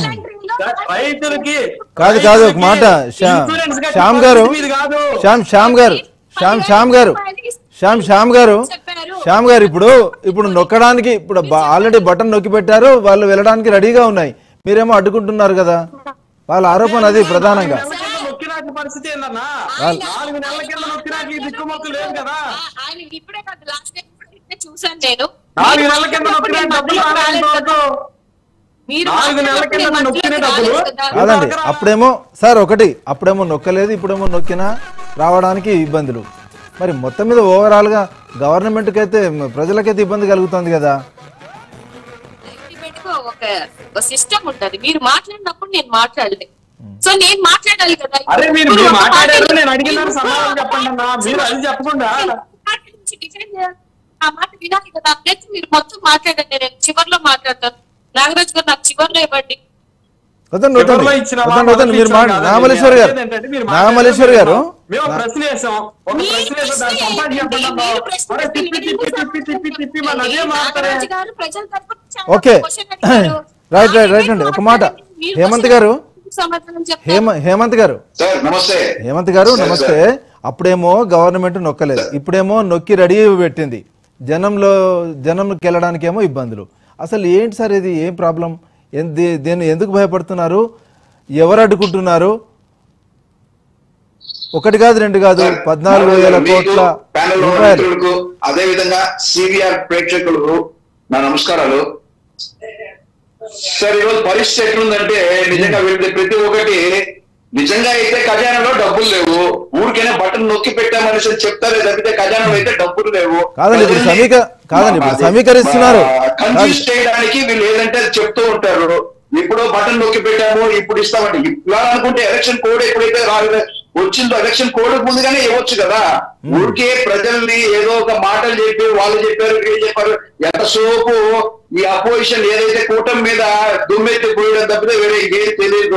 రైతులకి కాదు కాదు ఒక మాట శ్యామ్ ఇన్సూరెన్స్ కట్టే శ్యామ్ గారు పరిస్థితి మీది కాదు శ్యామ్ శ్యామ్ గారు శ్యామ్ శ్యామ్ గారు శ్యామ్ శ్యామ్ గారు శ్యామ్ గారు ఇప్పుడు ఇప్పుడు నొక్కడానికి ఇప్పుడు ఆల్రెడీ బటన్ నొక్కి పెట్టారు వాళ్ళు వెళ్ళడానికి రెడీగా ఉన్నాయి మీరేమో అడ్డుకుంటున్నారు కదా వాళ్ళ ఆరోపణ అది ప్రధానంగా నొక్కినాటి పరిస్థితి ఏందన్నా వాళ్ళ- నాలుగు నెలల కింద నొక్కినాటి దిక్కుమొక్కు లేదు కదా ఆయన ఇప్పుడే కాదు లాస్ట్ టైం చూసాను నేను నాలుగు నెలల కింద నొక్కిన డబ్బులు రాలేదు ఇంతవరకు. మీరు నాలుగు నెలల కింద మాట్లాడినప్పుడు నొక్కిన నేను డబ్బులు రాలేదు కదా. కాదండి అప్పుడేమో సార్ ఒకటి అప్పుడేమో నొక్కలేదు ఇప్పుడేమో నొక్కినా రావడానికి ఇబ్బందులు మరి మొత్తం మీద ఓవరాల్ గా గవర్నమెంట్ అయితే ప్రజలకైతే ఇబ్బంది కలుగుతుంది కదా Ultimate గా ఒక ఒక సిస్టమ్ ఉంటది మీరు మాట్లాడినప్పుడు నేను మాట్లాడలే సో నేను మాట్లాడాలి కదా అరే మీరు ఇప్పుడు మీరు ఒక మాట్లాడారు పార్టీ- నేను అడిగిన ఇప్పుడు సమాధానం చెప్పండి అన్నా మీరు అది చెప్పకుండా పార్టీ నుంచి డిఫెండ్ చేయాలి. ఆ మాట వినాలి కదా అట్లయితే మీరు మొత్తం మాట్లాడండి నేను చివర్లో మాట్లాడతాను నాగరాజు గారు నాకు చివర్లో ఇవ్వండి వద్దండి వద్దండి ఎవరిలో ఇచ్చినా వద్దండి వద్దండి మీరు ఇచ్చినా మాట కాదండి. నాగమల్లేశ్వర్ గారు ఏంటంటే మీరు నాగమల్లేశ్వర్ గారు మేము ఒక ప్రశ్న వేసాం ఒక మీరు ప్రశ్న వేసాం దాని ప్రశ్న సంపాదించి ఏంటండి? చెప్పండి మీరు అన్నా. ప్రశ్న అరే తిప్పి వేస్తే తిప్పి నేను తిప్పి తిప్పి తిప్పి మళ్ళీ అదే మాట్లాడే నాగరాజు గారు ప్రజల తరపున చాలా ఓకే క్వశ్చన్ అడిగారు. రైట్ రైట్ రైట్ మీరు అండి ఒక మాట మీరు హేమంత్ గారు సమాధానం చెప్తారు. హేమ హేమంత్ గారు సార్ నమస్తే హేమంత్ గారు సార్, నమస్తే అప్పుడేమో గవర్నమెంట్ నొక్కలేదు ఇప్పుడేమో నొక్కి రెడీ పెట్టింది జనంలో జనంకి వెళ్ళడానికి ఏమో ఇబ్బందులు అసలు ఏంటి సార్ ఇది ఏం ప్రాబ్లం దీన్ని ఎందుకు భయపడుతున్నారు ఎవరు అడ్డుకుంటున్నారు ఒకటి కాదు రెండు కాదు పద్నాలుగు వేల కోట్ల ప్యానెల్ రూపాయలు మిత్రులకు అదే విధంగా సివిఆర్ ప్రేక్షకులకు నా నమస్కారాలు సార్ ఈరోజు పరిస్థితి ఎట్లుందంటే నిజంగా వీళ్ళది ప్రతి ఒక్కటి నిజంగా అయితే ఖజానాలో డబ్బులు లేవు ఊరికైనా బటన్ నొక్కి పెట్టామనేసి చెప్తారే తప్పితే ఖజానాలో అయితే డబ్బులు లేవు కాదండి, ఇప్పుడు సమీక కాదండి, ఇప్పుడు సమీకరిస్తున్నారు. కన్ఫ్యూజ్ చేయడానికి వీళ్ళు ఏదంటే అది చెప్తూ ఉంటారు ఇప్పుడు బటన్ నొక్కి పెట్టాము ఇప్పుడు ఇస్తామండి ఇలా అనుకుంటే ఎలక్షన్ కోడ్ ఎప్పుడైతే రాలేదు వచ్చిందో ఎలక్షన్ కోడ్ ముందుగానే ఇవ్వచ్చు కదా ఊరికే ప్రజల్ని ఏదో ఒక మాటలు చెప్పి వాళ్ళు చెప్పారు వీళ్ళు చెప్పారు ఎంతసేపు ఈ అపోజిషన్ ఏదైతే కూటమి మీద దుమ్మెత్తి పోయడం తప్పితే వేరే ఏం తెలియదు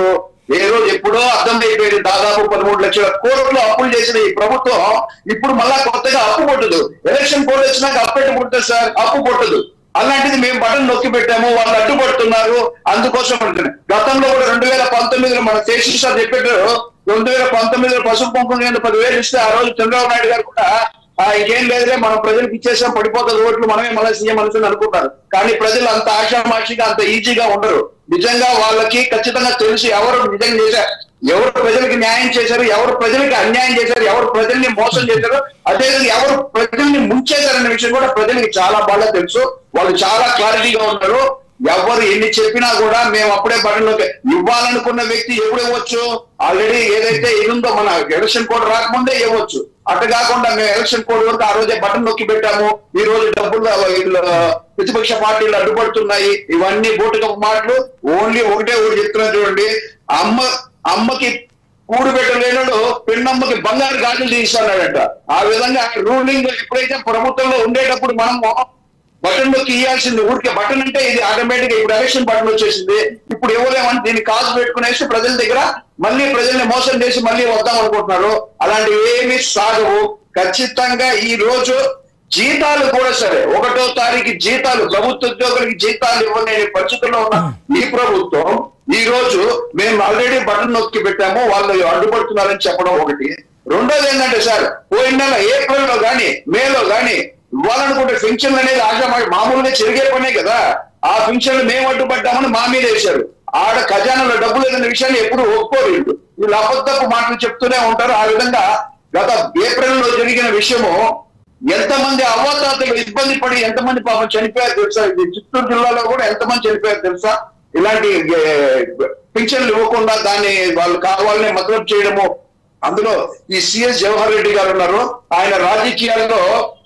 ఏ రోజు ఎప్పుడో అర్థమైపోయింది దాదాపు పదమూడు లక్షల కోట్లు అప్పులు చేసిన ఈ ప్రభుత్వం ఇప్పుడు మళ్ళా కొత్తగా అప్పు పుట్టదు ఎలక్షన్ కోడ్ వచ్చినాక అప్పెట్టు పుట్టదు సార్ అప్పు పుట్టదు అలాంటిది మేము బటన్ నొక్కి పెట్టాము వాళ్ళు అడ్డుపడుతున్నారు అందుకోసం అంటున్నాను గతంలో కూడా రెండు వేల పంతొమ్మిదిలో మన శేషి సార్ చెప్పారు రెండు వేల పంతొమ్మిదిలో పసుపు కుంకుమ కింద పదివేలు ఇస్తే ఆ రోజు చంద్రబాబు నాయుడు గారు కూడా ఆ, ఇంకేం లేదులే మనం ప్రజలకు ఇచ్చేసాం పడిపోతుంది ఓట్లు మనమే మళ్ళీ సీఎం అనుకుని అనుకుంటారు కానీ ప్రజలు అంత ఆశామాషిగా అంత ఈజీగా ఉండరు నిజంగా వాళ్ళకి ఖచ్చితంగా తెలుసు ఎవరు నిజంగా చేశారు ఎవరు ప్రజలకు న్యాయం చేశారు ఎవరు ప్రజలకు అన్యాయం చేశారు ఎవరు ప్రజల్ని మోసం చేశారు అదేవిధంగా ఎవరు ప్రజల్ని ముంచేశారనే విషయం కూడా ప్రజలకి చాలా బాగా తెలుసు వాళ్ళు చాలా క్లారిటీగా ఉన్నారు ఎవరు ఎన్ని చెప్పినా కూడా మేము అప్పుడే బటన్లోకి ఇవ్వాలనుకున్న వ్యక్తి ఎప్పుడు ఇవ్వచ్చు ఆల్రెడీ ఏదైతే ఇది ఉందో మన ఎలక్షన్ కోడ్ రాకముందే ఇవ్వచ్చు అటు కాకుండా మేము ఎలక్షన్ కోడ్ వరకు ఆ రోజే బటన్ నొక్కి పెట్టాము ఈ రోజు డబ్బులు వీళ్ళు ప్రతిపక్ష పార్టీలు అడ్డుపడుతున్నాయి ఇవన్నీ బూటకపు మాటలు ఓన్లీ ఒకటే ఒకటి చెప్తున్నా చూడండి అమ్మ అమ్మకి కూడు పెట్టలేనుడు పిన్నమ్మకి బంగారు గాజులు తీస్తున్నాడంట ఆ విధంగా రూలింగ్ ఎప్పుడైతే ప్రభుత్వంలో ఉండేటప్పుడు మనము బటన్ నొక్కి ఇవ్వాల్సింది ఊరికే బటన్ అంటే ఇది ఆటోమేటిక్ ఇప్పుడు ఎలక్షన్ బటన్ వచ్చేసింది ఇప్పుడు ఇవ్వలేమని దీన్ని కాజు పెట్టుకునేసి ప్రజల దగ్గర మళ్ళీ ప్రజల్ని మోసం చేసి మళ్ళీ వద్దాం అనుకుంటున్నారు అలాంటివి ఏమీ సాగవు ఖచ్చితంగా ఈ రోజు జీతాలు కూడా సరే ఒకటో తారీఖు జీతాలు ప్రభుత్వ ఉద్యోగులకి జీతాలు ఇవ్వలేని పరిస్థితుల్లో ఉన్న ఈ ప్రభుత్వం ఈ రోజు మేము ఆల్రెడీ బటన్ నొక్కి పెట్టాము వాళ్ళు అడ్డుపడుతున్నారని చెప్పడం ఒకటి రెండోది ఏంటంటే సార్ పోయిన నెల ఏప్రిల్ లో గాని మేలో గాని ఇవ్వాలనుకుంటే పెన్షన్ అనేది ఆశ మామూలుగా చెరిగే పనే కదా ఆ పెన్షన్లు మేము అడ్డుపడ్డామని మా మీద వేశారు ఆడ ఖజానాలో డబ్బులు లేదన్న విషయాన్ని ఎప్పుడు ఒప్పుకోరు వీళ్ళు వీళ్ళు అబద్ధపు మాటలు చెప్తూనే ఉంటారు ఆ విధంగా గత ఏప్రిల్ లో జరిగిన విషయము ఎంతమంది అవ్వతాతలు ఇబ్బంది పడి ఎంతమంది పాపం చనిపోయారు తెలుసా ఇది చిత్తూరు జిల్లాలో కూడా ఎంతమంది చనిపోయారు తెలుసా ఇలాంటి ఏ, పింఛన్లు ఇవ్వకుండా దాన్ని వాళ్ళు కావాలని మద్దతు చేయడము అందులో ఈ సిఎస్ జవహర్ రెడ్డి గారు ఉన్నారు ఆయన రాజకీయాల్లో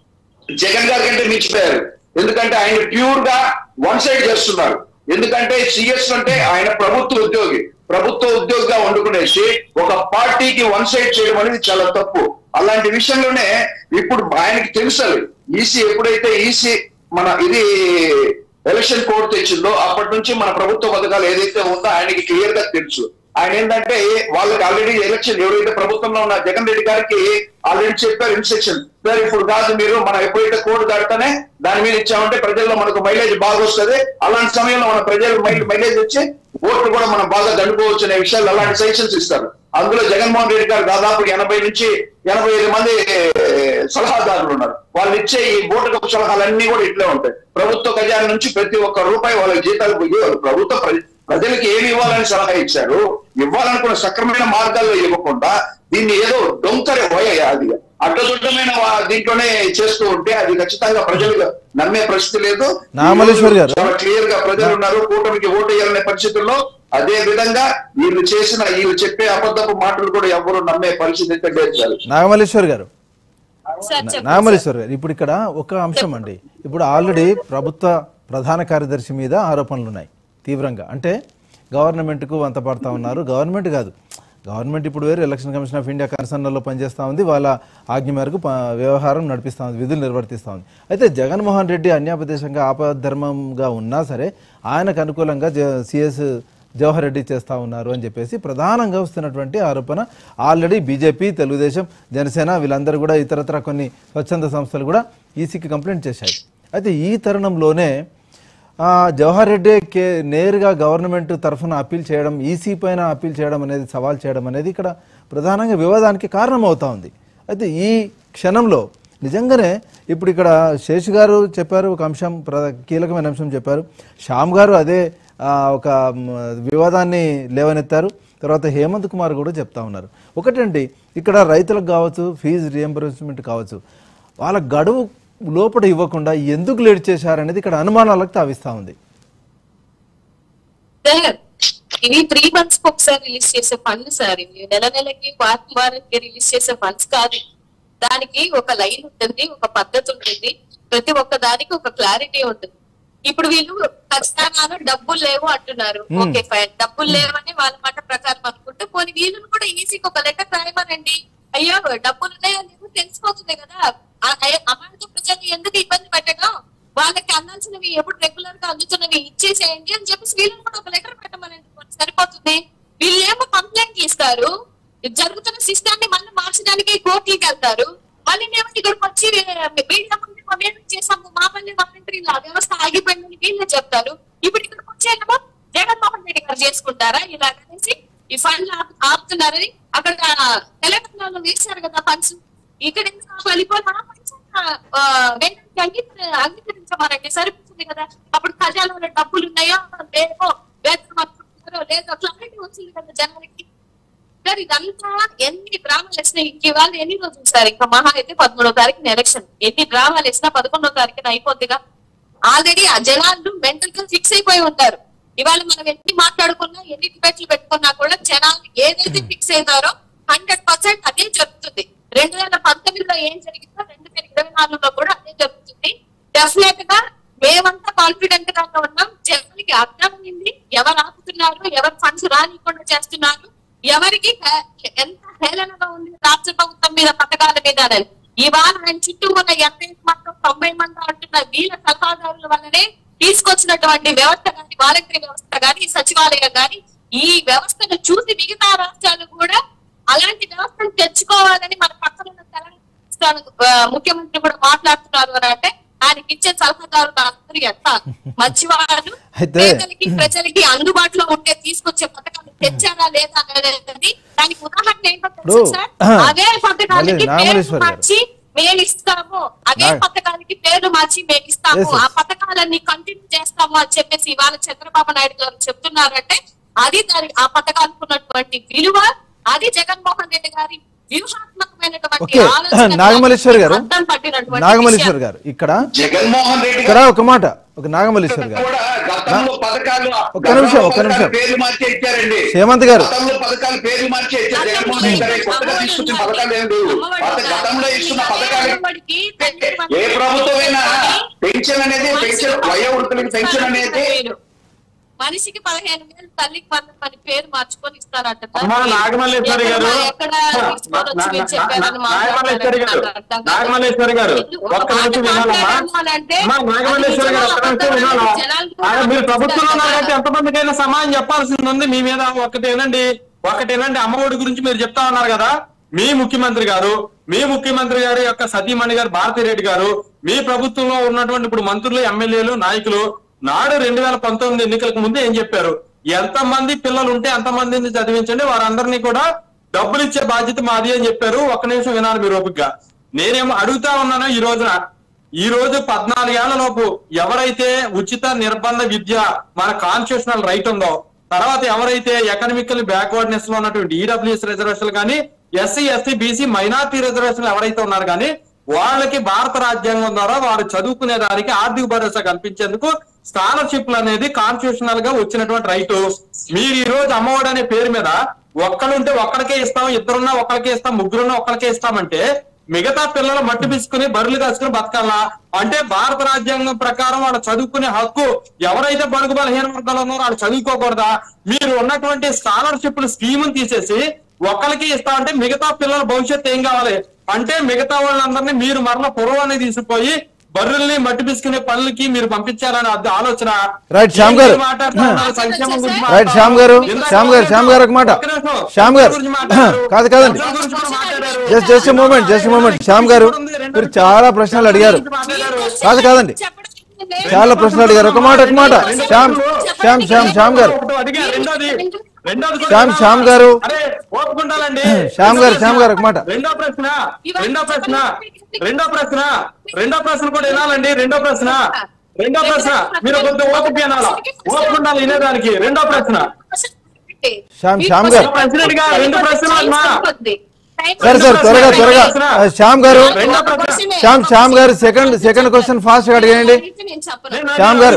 జగన్ గారి కంటే మించిపోయారు ఎందుకంటే ఆయన ప్యూర్ గా వన్ సైడ్ చేస్తున్నారు ఎందుకంటే సిఎస్ అంటే ఆయన ప్రభుత్వ ఉద్యోగి ప్రభుత్వ ఉద్యోగిగా వండుకునేసి ఒక పార్టీకి వన్ సైడ్ చేయడం అనేది చాలా తప్పు అలాంటి విషయంలోనే ఇప్పుడు ఆయనకి తెలుసు ఈసీ ఎప్పుడైతే ఈసీ మన ఇది ఎలక్షన్ కోడ్ తెచ్చిందో అప్పటి నుంచి మన ప్రభుత్వ పథకాలు ఏదైతే ఉందో ఆయనకి క్లియర్ గా తెలుసు ఆయన ఏంటంటే వాళ్ళకి ఆల్రెడీ ఎలక్షన్ ఎవరైతే ప్రభుత్వంలో ఉన్న జగన్ రెడ్డి గారికి ఆల్రెడీ చెప్పారు ఇన్స్ట్రక్షన్ సార్ ఇప్పుడు కాదు మీరు మనం ఎప్పుడైతే కోడ్ దాటితేనే దాని మీద ఇచ్చామంటే ప్రజల్లో మనకు మైలేజ్ బాగా వస్తుంది అలాంటి సమయంలో మన ప్రజలు మైలేజ్ ఇచ్చి ఓట్లు కూడా మనం బాగా దండుకోవచ్చు అనే విషయాలు అలాంటి సజెషన్స్ ఇస్తారు అందులో జగన్మోహన్ రెడ్డి గారు దాదాపు ఎనభై నుంచి ఎనభై ఐదు మంది సలహాదారులు ఉన్నారు వాళ్ళు ఇచ్చే ఈ ఓటుకపు సలహాలన్నీ కూడా ఇట్లే ఉంటాయి ప్రభుత్వ ఖజానా నుంచి ప్రతి ఒక్క రూపాయి వాళ్ళ జీతాలు పోయి వాళ్ళు ప్రభుత్వ ప్ర- ప్రజలకు ఏమి ఇవ్వాలని సలహా ఇచ్చారు ఇవ్వాలనుకున్న సక్రమైన మార్గాల్లో ఇవ్వకుండా దీన్ని ఏదో డొంకరే పోయ అది అడ్డదుడ్డమైన వా- దీంట్లోనే చేస్తూ ఉంటే అది ఖచ్చితంగా ప్రజలు నమ్మే పరిస్థితి లేదు నామలేశ్వర్ గారు. చాలా క్లియర్ గా ప్రజలు ఉన్నారు కూటమికి ఓటు వేయాలనే పరిస్థితుల్లో అదే విధంగా వీళ్ళు చేసిన వీళ్ళు చెప్పే అబద్ధపు మాటలు కూడా ఎవరు నమ్మే పరిస్థితి అయితే లేదు సార్. నాగమల్లేశ్వర్ గారు సార్ చెప్పండి నాగమల్లేశ్వర్ గారు ఇప్పుడు ఇక్కడ ఒక అంశం అండి ఇప్పుడు ఆల్రెడీ ప్రభుత్వ ప్రధాన కార్యదర్శి మీద ఆరోపణలు ఉన్నాయి తీవ్రంగా అంటే గవర్నమెంట్కు వంత పడతా ఉన్నారు గవర్నమెంట్ కాదు గవర్నమెంట్ ఇప్పుడు వేరు ఎలక్షన్ కమిషన్ ఆఫ్ ఇండియా కన్సర్న్లో పనిచేస్తూ ఉంది వాళ్ళ ఆజ్ఞ మేరకు ప- వ్యవహారం నడిపిస్తూ ఉంది విధులు నిర్వర్తిస్తూ ఉంది అయితే జగన్మోహన్ రెడ్డి అన్యాపదేశంగా ఆపధర్మంగా ఉన్నా సరే ఆయనకు అనుకూలంగా సిఎస్ జవహర్ రెడ్డి చేస్తా ఉన్నారు అని చెప్పేసి ప్రధానంగా వస్తున్నటువంటి ఆరోపణ ఆల్రెడీ బీజేపీ తెలుగుదేశం జనసేన వీళ్ళందరూ కూడా ఇతరత్ర కొన్ని స్వచ్ఛంద సంస్థలు కూడా ఈసీకి కంప్లైంట్ చేశాయి అయితే ఈ తరుణంలోనే ఆ, జవహర్ రెడ్డి కే నేరుగా గవర్నమెంట్ తరఫున అప్పీల్ చేయడం ఈసీ పైన అప్పీల్ చేయడం అనేది సవాల్ చేయడం అనేది ఇక్కడ ప్రధానంగా వివాదానికి కారణమవుతా ఉంది అయితే ఈ క్షణంలో నిజంగానే ఇప్పుడు ఇక్కడ శేష్ గారు చెప్పారు ఒక అంశం ప్ర కీలకమైన అంశం చెప్పారు శ్యామ్ గారు అదే ఆ, ఒక మ్, వివాదాన్ని లేవనెత్తారు తర్వాత హేమంత్ కుమార్ కూడా చెప్తా ఉన్నారు ఒకటండి ఇక్కడ రైతులకు కావచ్చు ఫీజు రియంబర్స్మెంట్ కావచ్చు వాళ్ళ గడువు లోపల ఇవ్వకుండా ఎందుకు లేట్ చేశారనేది ఇక్కడ అనుమానాలకు తావిస్తా ఉంది సార్ ఇవి త్రీ మంత్స్ కి ఒకసారి రిలీజ్ చేసే ఫండ్ సార్ ఇవి నెల నెలకి వారం వారానికి రిలీజ్ చేసే ఫండ్స్ కాదు దానికి ఒక లైన్ ఉంటుంది ఒక పద్ధతి ఉంటుంది ప్రతి ఒక్క దానికి ఒక క్లారిటీ ఉంటుంది ఇప్పుడు వీళ్ళు ఖచ్చితంగా డబ్బులు లేవు అంటున్నారు ఓకే ఫైన్ డబ్బులు లేవని వాళ్ళ మాట ప్రకారం అనుకుంటే పోనీ వీళ్ళని కూడా ఈజీగా ఒక లెటర్ రాయమనండి అయ్యో డబ్బులు ఉన్నాయో లేవో తెలిసిపోతుంది కదా ఆ- ఆ- అమాయక ప్రజలు ఎందుకు ఇబ్బంది పెట్టడం వాళ్ళకి అందాల్సినవి ఎప్పుడు రెగ్యులర్ గా అందుతున్నవి ఇచ్చేసేయండి అని చెప్పేసి వీళ్ళని కూడా ఒక లెటర్ పెట్టమనండి పోనీ సరిపోతుంది వీళ్ళేమో కంప్లైంట్ ఇస్తారు ఇది జరుగుతున్న సిస్టాన్ని మళ్ళీ మార్చడానికి కోర్టుకి వెళ్తారు మళ్ళీ మేము ఇక్కడికి వచ్చి మీడియా ముందు మేము చేసాము మా మళ్ళీ వాలంటీర్లు ఆ వ్యవస్థ ఆగిపోయిందని వీళ్ళే చెప్తారు ఇప్పుడు ఇక్కడికి వచ్చేమో జగన్మోహన్ రెడ్డి గారు చేసుకుంటారా ఇలా అనేసి ఈ ఫండ్ ఆపుతున్నారని అక్కడ తెలంగాణలో వేశారు కదా ఫండ్స్ ఇక్కడ ఎందుకు వెళ్ళిపోయినా వెంటనే అంగీకరి అంగీకరించమనండి సరిపోతుంది కదా అప్పుడు ఖజానాలో డబ్బులు ఉన్నాయో లేదో వేతనం అనుకుంటున్నారో లేదో క్లారిటీ వచ్చింది కదా జనాలకి సార్ ఇదంతా ఎన్ని డ్రామాలు వేసినా ఇంక ఇవాళ ఎన్ని రోజులు సార్ ఇంకా మహా అయితే పదమూడో తారీఖున ఎలక్షన్ ఎన్ని డ్రామాలు వేసినా పదకొండో తారీఖున అయిపోద్దిగా ఆల్రెడీ ఆ జనాలు మెంటల్ గా ఫిక్స్ అయిపోయి ఉంటారు ఇవాళ మనం ఎన్ని మాట్లాడుకున్నా ఎన్ని డిబేట్లు పెట్టుకున్నా కూడా జనాలు ఏదైతే ఫిక్స్ అయినారో హండ్రెడ్ పర్సెంట్ అదే జరుగుతుంది రెండు వేల పంతొమ్మిదిలో ఏం జరిగిందో రెండు వేల ఇరవై నాలుగులో కూడా అదే జరుగుతుంది డెఫినెట్ గా మేమంతా కాన్ఫిడెంట్ గా ఉన్నాం జనాలకి అర్థమైంది ఎవరు ఆపుతున్నారు ఎవరు ఫండ్స్ రానికుండా చేస్తున్నారు ఎవరికి హే- ఎంత హేళనగా ఉంది రాష్ట్ర ప్రభుత్వం మీద పథకాల మీద అనేది ఇవాళ ఆయన చుట్టూ ఉన్న ఎనభై మంది తొంభై మంది అంటున్న వీళ్ళ సలహాదారుల వల్లనే తీసుకొచ్చినటువంటి వ్యవస్థ కానీ వాలంటరీ వ్యవస్థ కానీ సచివాలయం కానీ ఈ వ్యవస్థను చూసి మిగతా రాష్ట్రాలు కూడా అలాంటి వ్యవస్థను తెచ్చుకోవాలని మన పక్కన ఉన్న తెలంగాణ రాష్ట్రానికి, ఆ, ముఖ్యమంత్రి కూడా మాట్లాడుతున్నారు అని అంటే ఆయనకి ఇచ్చే సలహాదారులు అందరూ ఎంత మంచివాళ్ళు అయితే- పేదలకి ప్రజలకి అందుబాటులో ఉంటే తీసుకొచ్చే పథకాలు తెచ్చారా లేదా అనేది దానికి ఉదాహరణ ఏంటో తెలుసా ఇప్పుడు, సార్ ఆ, అదే పథకాలకి మళ్ళీ పేరు నాగమల్లేశ్వర్ గారు. మార్చి మేము ఇస్తాము అదే నాగ- పథకాలకి పేరు మార్చి మేము ఇస్తాము Yes, yes. ఆ పథకాలన్నీ కంటిన్యూ చేస్తాము అని చెప్పేసి ఇవాళ చంద్రబాబు నాయుడు గారు చెప్తున్నారంటే అది దాని ఆ పథకాలకు ఉన్నటువంటి విలువ అది జగన్మోహన్ రెడ్డి గారి వ్యూహాత్మకమైనటువంటి ఓకే ఆలోచన నాగమల్లేశ్వర్ గారు అర్థం పట్టినటువంటి నాగమల్లేశ్వర్ విషయం. గారు ఇక్కడ జగన్మోహన్ రెడ్డి ఇక్కడ గారు ఒక మాట ఒక నాగమల్లేశ్వర్ గారు కూడా గతంలో పథకాలు ఒక్క నిమిషం, ఒక్క గతంలో నిమిషం. పథకాలు పేర్లు మార్చి ఇచ్చారండి హేమంత్ గారు. గతంలో పథకాలు పేర్లు మార్చి ఇచ్చారు జగన్మోహన్ రెడ్డి గారు కొత్తగా తీసుకొచ్చిన పథకాలు ఏం లేవు పాత గతంలో ఇస్తున్న పథకాలు ఏ ప్రభుత్వమైనా పెన్షన్ అనేది పెన్షన్ వయోవృద్ధులకి పెన్షన్ అనేది మనిషికి పదిహేను వేలు తల్లికి వందం అని పేరు మార్చుకొని ఇస్తారట అమ్మా నాగమల్లేశ్వరి గారు ఎక్కడ తీసుకొని వచ్చి మీరు చెప్పారని నాగమల్లేశ్వరి గారు మాట్లాడారు. నాగమల్లేశ్వరి గారు ఒక ఒక్క మాట నిమిషం వినాలమ్మా మాట్లాడాము అని అంటే అమ్మా నాగమల్లేశ్వరి గారు ఒక్క నిమిషం వినాలా జనాలకు ఆయన మీరు ప్రభుత్వంలో అర్థం ఉన్నారంటే కాదు. ఎంతమందికైనా సమానం చెప్పాల్సింది ఉంది మీ మీద ఒకటేనండి ఒకటేనండి అమ్మఒడి గురించి మీరు చెప్తా ఉన్నారు కదా మీ ముఖ్యమంత్రి గారు మీ ముఖ్యమంత్రి గారి యొక్క సతీమణి గారు భారతిరెడ్డి గారు మీ ప్రభుత్వంలో ఉన్నటువంటి ఇప్పుడు మంత్రులు ఎమ్మెల్యేలు నాయకులు నాడు రెండు వేల పంతొమ్మిది ఎన్నికలకు ముందు ఏం చెప్పారు ఎంత మంది పిల్లలు ఉంటే అంత మందిని చదివించండి వారందరినీ కూడా డబ్బులు ఇచ్చే బాధ్యత మాది అని చెప్పారు ఒక్క నిమిషం వినాలి మీరు ఓపికగా నేనేమో అడుగుతా ఉన్నాను ఈ రోజున ఈ రోజు పద్నాలుగేళ్ల లోపు ఎవరైతే ఉచిత నిర్బంధ విద్య మన కాన్స్టిట్యూషనల్ రైట్ ఉందో తర్వాత ఎవరైతే ఎకనామికల్ బ్యాక్వర్డ్నెస్ లో ఉన్నటువంటి ఈడబ్ల్యూఎస్ రిజర్వేషన్ కానీ SC SC BC minority reservation ఎవరైతే ఉన్నారు కానీ వాళ్ళకి భారత రాజ్యాంగం ద్వారా వారు చదువుకునే దానికి ఆర్థిక భరోసా కల్పించేందుకు స్కాలర్షిప్లు అనేది కాన్స్టిట్యూషనల్ గా వచ్చినటువంటి రైతు మీరు ఈ రోజు అమ్మఒడి అనే పేరు మీద ఒక్కడుంటే ఒక్కడికే ఇస్తాం ఇద్దరున్నా ఒక్కడికే ఇస్తాం ముగ్గురున్నా ఒక్కడికే ఇస్తామంటే మిగతా పిల్లలు మట్టి పిసుకుని బరులు కాసుకుని బతకాలా అంటే భారత రాజ్యాంగం ప్రకారం వాళ్ళు చదువుకునే హక్కు ఎవరైతే బడుగు బలహీన వర్గాలు ఉన్నారో వాళ్ళు చదువుకోకూడదా మీరు ఉన్నటువంటి స్కాలర్షిప్లు స్కీమ్ తీసేసి ఒక్కరికి ఇస్తా అంటే మిగతా పిల్లల భవిష్యత్తు ఏం కావాలి అంటే మిగతా వాళ్ళందరినీ మీరు మరల పొరవని తీసుకుపోయి బర్రెల్ని మట్టి పిసుకునే పనులకి మీరు పంపించాలని అది ఆలోచన Right, శ్యామ్ గారు. మీరు మాట్లాడుతున్నారు, సంక్షేమం గురించి రైట్ శ్యామ్ గారు ఇందాక శ్యామ్ గారు శ్యామ్ గారు ఒక మాట ఒక్క నిమిషం. శ్యామ్ గారు గురించి మాట్లాడారు. కాదు కాదండి ప్రజల గురించి కూడా మాట్లాడారు. Just just moment just moment Shyam గారు మీరు చాలా ప్రశ్నలు అడిగారు కాదు కాదండి చాలా ప్రశ్నలు అడిగారు ఒక మాట ఒక మాట శ్యామ్ శ్యామ్ శ్యామ్ శ్యామ్ గారు ఒకటి అడిగా, రెండోది రెండోది కూడా శ్యామ్, శ్యామ్ గారు. అరే ఓపుకుంటానండి శ్యామ్ గారు, శ్యామ్ గారు, ఒక మాట. రెండో ప్రశ్న రెండో ప్రశ్న రెండో ప్రశ్న రెండో ప్రశ్న కూడా వినాలండి రెండో ప్రశ్న రెండో ప్రశ్న మీరు కొద్దిగా ఓపిక వినాలా ఓపుకుండాలి వినేదానికి రెండో ప్రశ్న శ్యామ్, శ్యామ్ గారు. ప్రెసిడెంట్ గారు, రెండు ప్రశ్నలు అమ్మా. సరే సార్ త్వరగా త్వరగా ఆ, శ్యామ్ గారు రెండో ప్రశ్న. శ్యామ్ శ్యామ్ గారు సెకండ్ సెకండ్ క్వశ్చన్ ఫాస్ట్ గా అడిగేయండి శ్యామ్ గారు.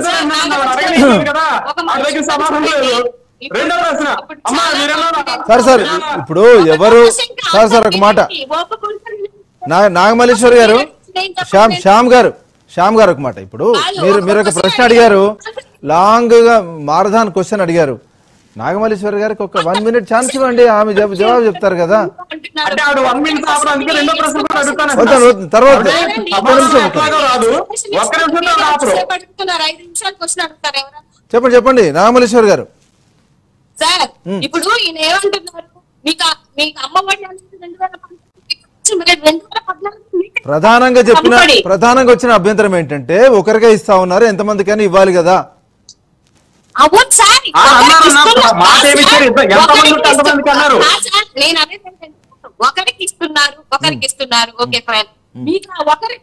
రెండో ప్రశ్న అమ్మా మీరేమన్నా సార్ సార్ ఇప్పుడు ఎవరు సార్ సార్ ఒక మాట నా నాగమల్లేశ్వర్ గారు శ్యామ్ శ్యామ్ గారు శ్యామ్ గారు ఒక మాట ఇప్పుడు మీరు మీరు ఒక ప్రశ్న అడిగారు లాంగ్ గా మారథాన్ క్వశ్చన్ అడిగారు నాగమల్లేశ్వర్ గారికి ఒక వన్ మినిట్ ఛాన్స్ ఇవ్వండి ఆమె జవ- జవాబు చెప్తారు కదా అంటే ఆవిడ వన్ మినిట్ ఆపడం అందుకే రెండో ప్రశ్న కూడా అడుగుతాను వద్దాను, వద్దాను. తర్వాత అదే, ఒక్క నిమిషం, ఒక్క ఎట్లాగో రాదు ఒక్క నిమిషంలో ఆపరు పడుతున్నారు ఐదు నిమిషాలు క్వశ్చన్ అడుగుతారు ఎవరన్నా చెప్పండి చెప్పండి నాగమల్లేశ్వర్ గారు సార్ ఇప్పుడు ఈయన ఏమంటున్నారు మీకు ఆ- మీకు అమ్మ ఒడి అనేది రెండు వేల పంతొమ్మిది మీరు రెండు వేల పద్నాలుగు మీకే ప్రధానంగా చెప్పిన కనపడి. ప్రధానంగా వచ్చిన అభ్యంతరం ఏంటంటే ఒకరికే ఇస్తా ఉన్నారు ఎంతమందికైనా ఇవ్వాలి కదా అవును సార్ ఆ, అన్నారు, ఒకరికి అన్నారు. ఇస్తున్నారు. మాట ఏమి ఇచ్చారు? ఎంత- ఎంతమంది ఒకరికి ఉంటే అంతమందికి అన్నారు. ఆ, సార్, నేను అనేది ఏంటంటే, ఒకరికి ఇస్తున్నారు ఒకరికి ఇస్తున్నారు ఓకే ఫైన్ మీకు ఆ ఒకరికి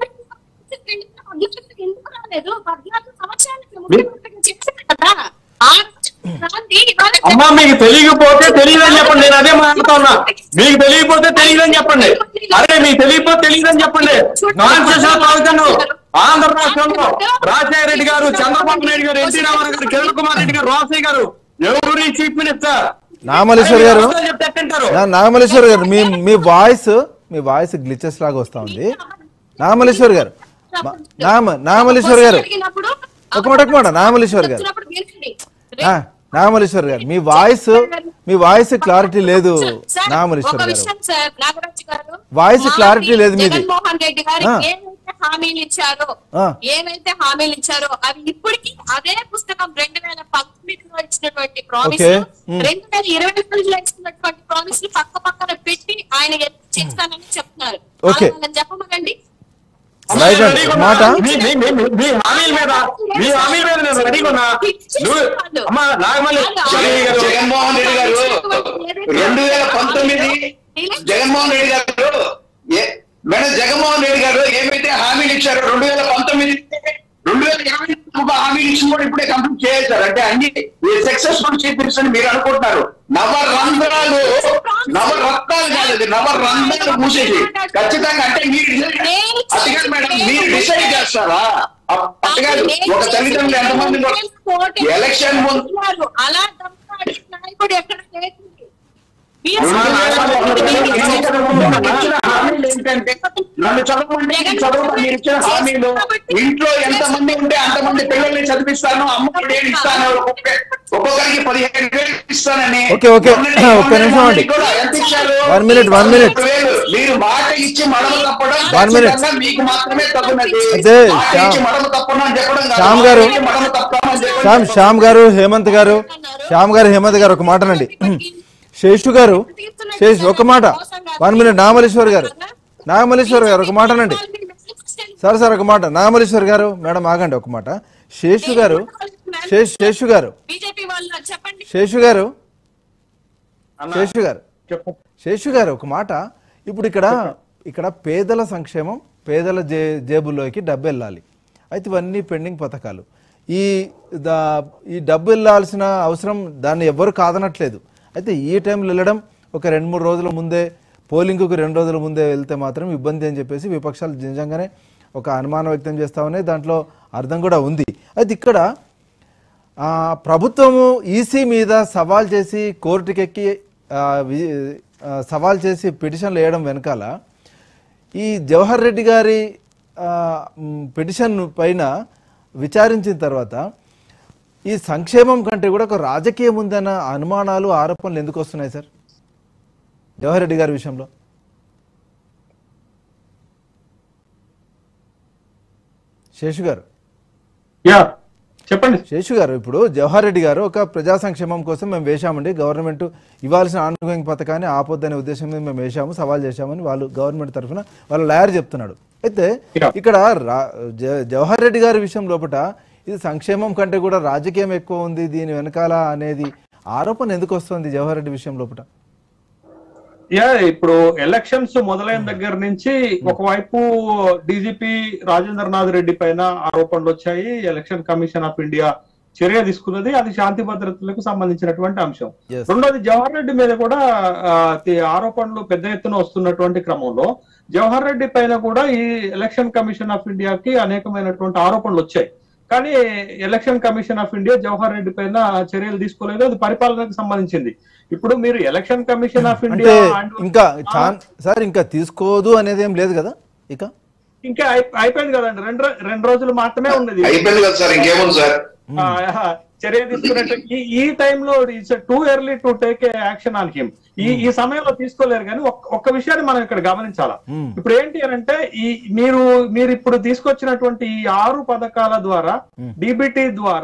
ఎందుకు రాలేదు పద్నాలుగు సంవత్సరాలకి ముఖ్యమంత్రిగా చేశారు కదా ఆ రోజు రాంది, ఇవాళ అమ్మా మీకు తెలియకపోతే తెలియదని చెప్పండి నేను అదే మాట్లాడుతున్నా మీకు తెలియకపోతే తెలియదని చెప్పండి అరే మీకు తెలియకపోతే తెలియదని చెప్పండి నాన్ చేసిన తాగుతాను ఆంధ్ర రాష్ట్రంలో రాజశేఖర రెడ్డి గారు చంద్రబాబు నాయుడు గారు ఎన్టీ రామారావు గారు కిరణ్ కుమార్ రెడ్డి గారు రోసయ్య గారు ఎవరు చీఫ్ మినిస్టర్ నామలేశ్వర్ గారు చెప్తే తింటారు నా- నాగమల్లేశ్వర్ గారు మీ మీ వాయిస్ మీ వాయిస్ గ్లిచెస్ లాగా వస్తా ఉంది నాగమల్లేశ్వర్ గారు మా- నామ నాగమల్లేశ్వర్ గారు అడిగినప్పుడు ఒక మాట ఒక మాట నాగమల్లేశ్వర్ గారు వచ్చినప్పుడు వినండి. ఆ, నాగమల్లేశ్వర్ గారు మీ వాయిస్ మీ వాయిస్ క్లారిటీ లేదు సార్, నాగమల్లేశ్వర్ ఒక గారు విషయం సార్ నాగరాజు గారు వాయిస్ మాది క్లారిటీ లేదు మీది. జగన్మోహన్ రెడ్డి గారు ఆ. ఏవైతే హామీలు ఇచ్చారో ఆ. ఏవైతే హామీలు ఇచ్చారో అవి ఇప్పటికీ అదే పుస్తకం రెండు వేల పంతొమ్మిదిలో ఇచ్చినటువంటి ప్రామిస్ ఓకే. ఉమ్. రెండు వేల ఇరవై రెండులో ఇచ్చినటువంటి ప్రామిస్ పక్క పక్కన పెట్టి ఆయన ఎత్తి చేస్తానని చెప్తున్నారు ఓకే. అలా వాళ్ళని చెప్పమనండి రైట్ అండి ఒక మాట మీ మీ- మీ- మీ- మీ హామీల మీద మీ హామీల మీద నేను రెడీగా ఉన్నా నువ్వు అమ్మా నాగమల్లి జగన్- జగన్మోహన్ రెడ్డి గారు రెండు వేల పంతొమ్మిది జగన్మోహన్ రెడ్డి గారు ఏ- మేడం జగన్మోహన్ రెడ్డి గారు ఏమైతే హామీలు ఇచ్చారో రెండు వేల పంతొమ్మిది రెండు వేల ఇరవై ఒక హామీలు ఇచ్చి కూడా ఇప్పుడే కంప్లీట్ చేశారు అంటే అన్ని సక్సెస్ఫుల్ చీఫ్ మినిస్టర్ అని మీరు అనుకుంటున్నారు నవరంధ్రాలు నవరత్నాలు కాదు అది నవరంధ్రాలు మూసేసి ఖచ్చితంగా అంటే మీరు అతిగా మేడం మీరు డిసైడ్ చేస్తారా అతికాదు ఒక తల్లిదండ్రులు ఎంతమంది ఎలక్షన్ ముందు అలా దమ్ములాడే నాయకుడు ఎక్కడ లేదు మీరు ఇచ్చిన హామీలు ఏంటంటే నన్ను చదవమంటే నేను చదవమని మీరు ఇచ్చిన హామీలు ఇంట్లో ఎంతమంది ఉంటే అంతమంది పిల్లల్ని చదివిస్తాను అమ్మఒడి నేను ఇస్తాను ఒక్కొక్క- ఒక్కొక్కరికి పదిహేను వేలు ఇస్తానని ఓకే, ఓకే. మొన్నటి ఒక్క నిమిషం అండి. కూడా ఎంత ఇచ్చారు One minute, one minute. ముప్పై వేలు. మీరు మాట ఇచ్చి మడమ తప్పడం One minute. ఖచ్చితంగా మీకు మాత్రమే తగునది అదే, మాట శ్యామ్. ఇచ్చి మడమ తప్పడం అని చెప్పడం కాదు. శ్యామ్ గారు. మాట ఇచ్చి మడమ తప్పడం అని శ్యామ్ చెప్పడం శ్యామ్ గారు హేమంత్ గారు శ్యామ్ గారు హేమంత్ గారు ఒక మాట నండి శేషు గారు శేష్ ఒక మాట వన్ మినిట్ నాగమల్లేశ్వర్ గారు నాగమల్లేశ్వర్ గారు ఒక మాట నండి సార్ సార్ ఒక మాట నాగమల్లేశ్వర్ గారు మేడం ఆగండి ఒక మాట శేషు గారు శేష్ శేషు గారు బీజేపీ వాళ్ళు చెప్పండి శేషు గారు శేషు గారు చెప్పు శేషు గారు ఒక మాట ఇప్పుడు ఇక్కడ ఇక్కడ పేదల సంక్షేమం పేదల జే జేబుల్లోకి డబ్బు వెళ్ళాలి అయితే ఇవన్నీ పెండింగ్ పథకాలు ఈ దా ఈ డబ్బు వెళ్ళాల్సిన అవసరం దాన్ని ఎవ్వరు కాదనట్లేదు అయితే ఈ టైంలో వెళ్ళడం ఒక రెండు మూడు రోజుల ముందే పోలింగ్కు రెండు రోజుల ముందే వెళ్తే మాత్రం ఇబ్బంది అని చెప్పేసి విపక్షాలు నిజంగానే ఒక అనుమానం వ్యక్తం చేస్తామని దాంట్లో అర్థం కూడా ఉంది అయితే ఇక్కడ ఆ, ప్రభుత్వము ఈసీ మీద సవాల్ చేసి కోర్టుకెక్కి ఆ, వి- ఆ, సవాల్ చేసి పిటిషన్లు వేయడం వెనకాల ఈ జవహర్ రెడ్డి గారి ఆ, మ్, పిటిషన్ పైన విచారించిన తర్వాత ఈ సంక్షేమం కంటే కూడా ఒక రాజకీయం ఉందన్న అనుమానాలు ఆరోపణలు ఎందుకు వస్తున్నాయి సార్ జవహర్ రెడ్డి గారి విషయంలో శేషు గారు యా చెప్పండి శేషు గారు ఇప్పుడు జవహర్ రెడ్డి గారు ఒక ప్రజా సంక్షేమం కోసం మేము వేశామండి గవర్నమెంట్ ఇవ్వాల్సిన ఆన్గోయింగ్ పథకాన్ని ఆపొద్దనే ఉద్దేశం మీద మేము వేశాము సవాల్ చేశామని వాళ్ళు గవర్నమెంట్ తరఫున వాళ్ళ లాయర్ చెప్తున్నాడు అయితే Yeah. ఇక్కడ రా- జ- జవహర్ రెడ్డి గారి విషయం లోపల ఇది సంక్షేమం కంటే కూడా రాజకీయం ఎక్కువ ఉంది దీని వెనకాల అనేది ఆరోపణ ఎందుకు వస్తుంది జవహర్ రెడ్డి విషయం లోపల యా ఇప్పుడు ఎలక్షన్స్ మొదలైన దగ్గర నుంచి ఒకవైపు డీజీపీ రాజేంద్రనాథ్ రెడ్డి పైన ఆరోపణలు వచ్చాయి ఎలక్షన్ కమిషన్ ఆఫ్ ఇండియా చర్య తీసుకున్నది అది శాంతి భద్రతలకు సంబంధించినటువంటి అంశం Yes. రెండోది జవహర్ రెడ్డి మీద కూడా ఆ, తి- ఆరోపణలు పెద్ద ఎత్తున వస్తున్నటువంటి క్రమంలో జవహర్ రెడ్డి పైన కూడా ఈ ఎలక్షన్ కమిషన్ ఆఫ్ ఇండియాకి అనేకమైనటువంటి ఆరోపణలు వచ్చాయి కానీ election commission of India Jawahar Reddy పైన చర్యలు తీసుకోలేదు అది పరిపాలనకు సంబంధించింది ఇప్పుడు మీరు ఎలక్షన్ కమిషన్ ఆఫ్ అంటే ఇండియా and- ఇంకా ఛాన్ సార్ ఇంకా తీసుకోదు అనేది ఏం లేదు కదా ఇక ఇంకా అయి- అయిపోయింది కదండి రెండు రో- రెండు రోజులు మాత్రమే ఉన్నది అయిపోయింది కదా సార్ ఇంకేముంది సార్ ఆ, ఆ, చర్య తీసుకున్నట్టు ఈ ఈ టైంలో it's too early to take a action on him ఈ ఈ సమయంలో తీసుకోలేరు కానీ ఒక్- ఒక్క విషయాన్ని మనం ఇక్కడ గమనించాలా Hmm. ఇప్పుడు ఏంటి అని అంటే ఈ మీరు మీరు ఇప్పుడు తీసుకొచ్చినటువంటి ఈ ఆరు పథకాల ద్వారా డిబిటి ద్వారా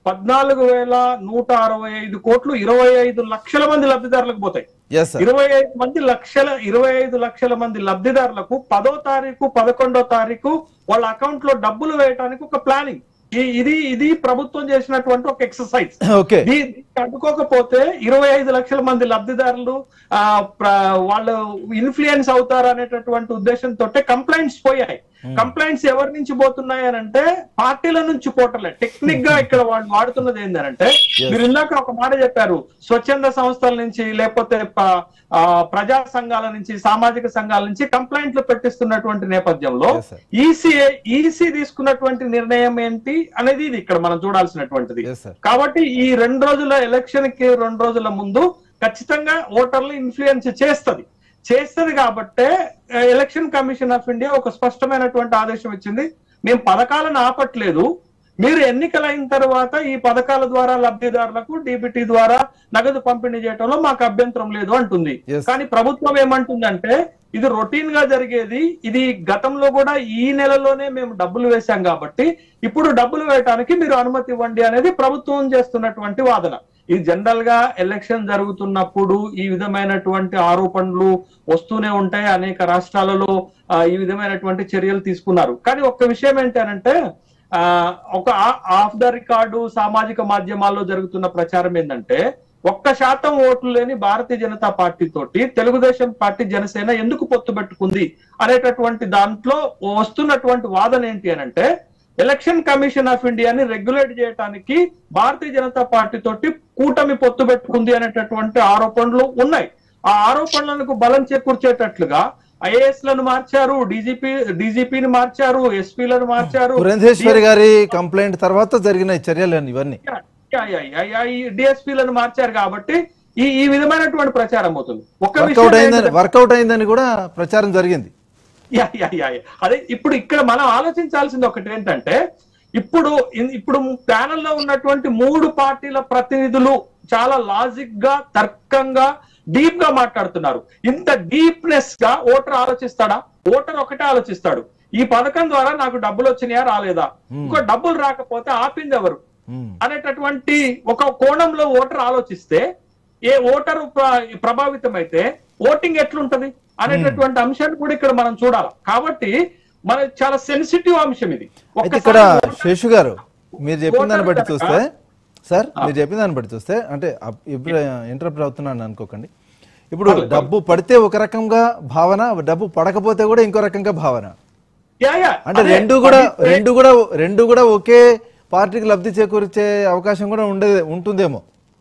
పద్నాలుగు వేల నూట అరవై ఐదు కోట్లు ఇరవై ఐదు లక్షల మంది లబ్ధిదారులకు పోతాయి ఎస్ సార్ ఇరవై ఐదు మంది లక్షల ఇరవై ఐదు లక్షల మంది లబ్ధిదారులకు పదో తారీఖు పదకొండో తారీఖు వాళ్ళ అకౌంట్ లో డబ్బులు వేయడానికి ఒక ప్లానింగ్ ఈ- ఇది ఇది ప్రభుత్వం చేసినటువంటి ఒక ఎక్సర్సైజ్ ఓకే దీ- దీనికి అడ్డుకోకపోతే ఇరవై ఐదు లక్షల మంది లబ్ధిదారులు ఆ ప్ర- వాళ్ళు ఇన్ఫ్లుయెన్స్ అవుతారు అనేటటువంటి ఉద్దేశంతో కంప్లైంట్స్ పోయాయి కంప్లైంట్స్ ఎవరి నుంచి పోతున్నాయి అని అంటే పార్టీల నుంచి పోవట్లే టెక్నిక్ గా ఇక్కడ వాళ్ళు వాడుతున్నది ఏంటంటే మీరు ఇందాక ఒక మాట చెప్పారు స్వచ్ఛంద సంస్థల నుంచి లేకపోతే ప- ఆ, ప్రజా సంఘాల నుంచి సామాజిక సంఘాల నుంచి కంప్లైంట్లు పెట్టిస్తున్నటువంటి నేపథ్యంలో Yes, sir. ఈసీ ఈసీ తీసుకున్నటువంటి నిర్ణయం ఏంటి అనేది ఇది ఇక్కడ మనం చూడాల్సినటువంటిది Yes, sir. కాబట్టి ఈ రెండు రోజుల ఎలక్షన్ కి రెండు రోజుల ముందు ఖచ్చితంగా ఓటర్లు ఇన్ఫ్లుయెన్స్ చేస్తది చేస్తది కాబట్టే ఆ, ఎలక్షన్ కమిషన్ ఆఫ్ ఇండియా ఒక స్పష్టమైనటువంటి ఆదేశం ఇచ్చింది మేము పథకాలను ఆపట్లేదు మీరు ఎన్నికలైన తర్వాత ఈ పథకాల ద్వారా లబ్ధిదారులకు డీబీటీ ద్వారా నగదు పంపిణీ చేయడంలో మాకు అభ్యంతరం లేదు అంటుంది Yes. కానీ ప్రభుత్వం ఏమంటుందంటే ఇది రొటీన్ గా జరిగేది ఇది గతంలో కూడా ఈ నెలలోనే మేము డబ్బులు వేశాం కాబట్టి ఇప్పుడు డబ్బులు వేయటానికి మీరు అనుమతి ఇవ్వండి అనేది ప్రభుత్వం చేస్తున్నటువంటి వాదన ఇది జనరల్ గా ఎలక్షన్ జరుగుతున్నప్పుడు ఈ విధమైనటువంటి ఆరోపణలు వస్తూనే ఉంటాయి అనేక రాష్ట్రాలలో ఆ, ఈ విధమైనటువంటి చర్యలు తీసుకున్నారు కానీ ఒక్క విషయం ఏంటంటే ఆ, ఒక ఆఫ్ ద రికార్డు సామాజిక మాధ్యమాల్లో జరుగుతున్న ప్రచారం ఏంటంటే ఒక్క శాతం ఓట్లు లేని భారతీయ జనతా పార్టీ తోటి తెలుగుదేశం పార్టీ జనసేన ఎందుకు పొత్తు పెట్టుకుంది అనేటటువంటి దాంట్లో వస్తున్నటువంటి వాదన ఏంటి అని అంటే ఎలక్షన్ కమిషన్ ఆఫ్ ఇండియాని రెగ్యులేట్ చేయడానికి భారతీయ జనతా పార్టీ తోటి కూటమి పొత్తు పెట్టుకుంది అనేటటువంటి ఆరోపణలు ఉన్నాయి ఆ ఆరోపణలకు బలం చేకూర్చేటట్లుగా ఐఏఎస్ లను మార్చారు డీజీపీ డీజీపీని మార్చారు ఎస్పీలను మార్చారు పురంధేశ్వరి గారి కంప్లైంట్ తర్వాత జరిగిన ఈ చర్యలు ఇవన్నీ డిఎస్పీలను మార్చారు కాబట్టి ఈ ఈ విధమైనటువంటి ప్రచారం అవుతుంది ఒక వర్కౌట్ విషయం అయిందని ఏంటంటే- వర్కౌట్ అయిందని కూడా ప్రచారం జరిగింది యా, యా, యా, యా. అదే ఇప్పుడు ఇక్కడ మనం ఆలోచించాల్సింది ఒకటి ఏంటంటే ఇప్పుడు ఇన్- ఇప్పుడు ప్యానెల్ లో ఉన్నటువంటి మూడు పార్టీల ప్రతినిధులు చాలా లాజిక్ గా తర్కంగా డీప్ గా మాట్లాడుతున్నారు ఇంత డీప్నెస్ గా ఓటర్ ఆలోచిస్తాడా ఓటర్ ఒకటే ఆలోచిస్తాడు ఈ పథకం ద్వారా నాకు డబ్బులు వచ్చినాయా రాలేదా ఇంకో డబ్బులు రాకపోతే ఆపింది ఎవరు మ్మ్. అనేటటువంటి ఒక కోణంలో ఓటర్ ఆలోచిస్తే ఏ ఓటరు ప్ర- ప్రభావితం అయితే ఓటింగ్ ఎట్లుంటది అనేటటువంటి అంశాన్ని కూడా ఇక్కడ మనం చూడాలి కాబట్టి మన చాలా సెన్సిటివ్ అంశం ఇది అయితే ఇక్కడ ఒక్కసారి శేషు గారు మీరు చెప్పిన దాన్ని బట్టి ఓటర్ చూస్తే సార్ మీరు చెప్పిన దాన్ని బట్టి చూస్తే అంటే అప్- ఇప్పుడు ఇంటరప్ట్ అవుతున్నాను అనుకోకండి ఇప్పుడు డబ్బు పడితే ఒక రకంగా భావన డబ్బు పడకపోతే కూడా ఇంకో రకంగా భావన యా, యా. అంటే అదే, రెండు కూడా పడితే- రెండు కూడా రెండు కూడా ఒకే పార్టీకి లబ్ధి చేకూర్చే అవకాశం కూడా ఉండే ఉంటుందేమో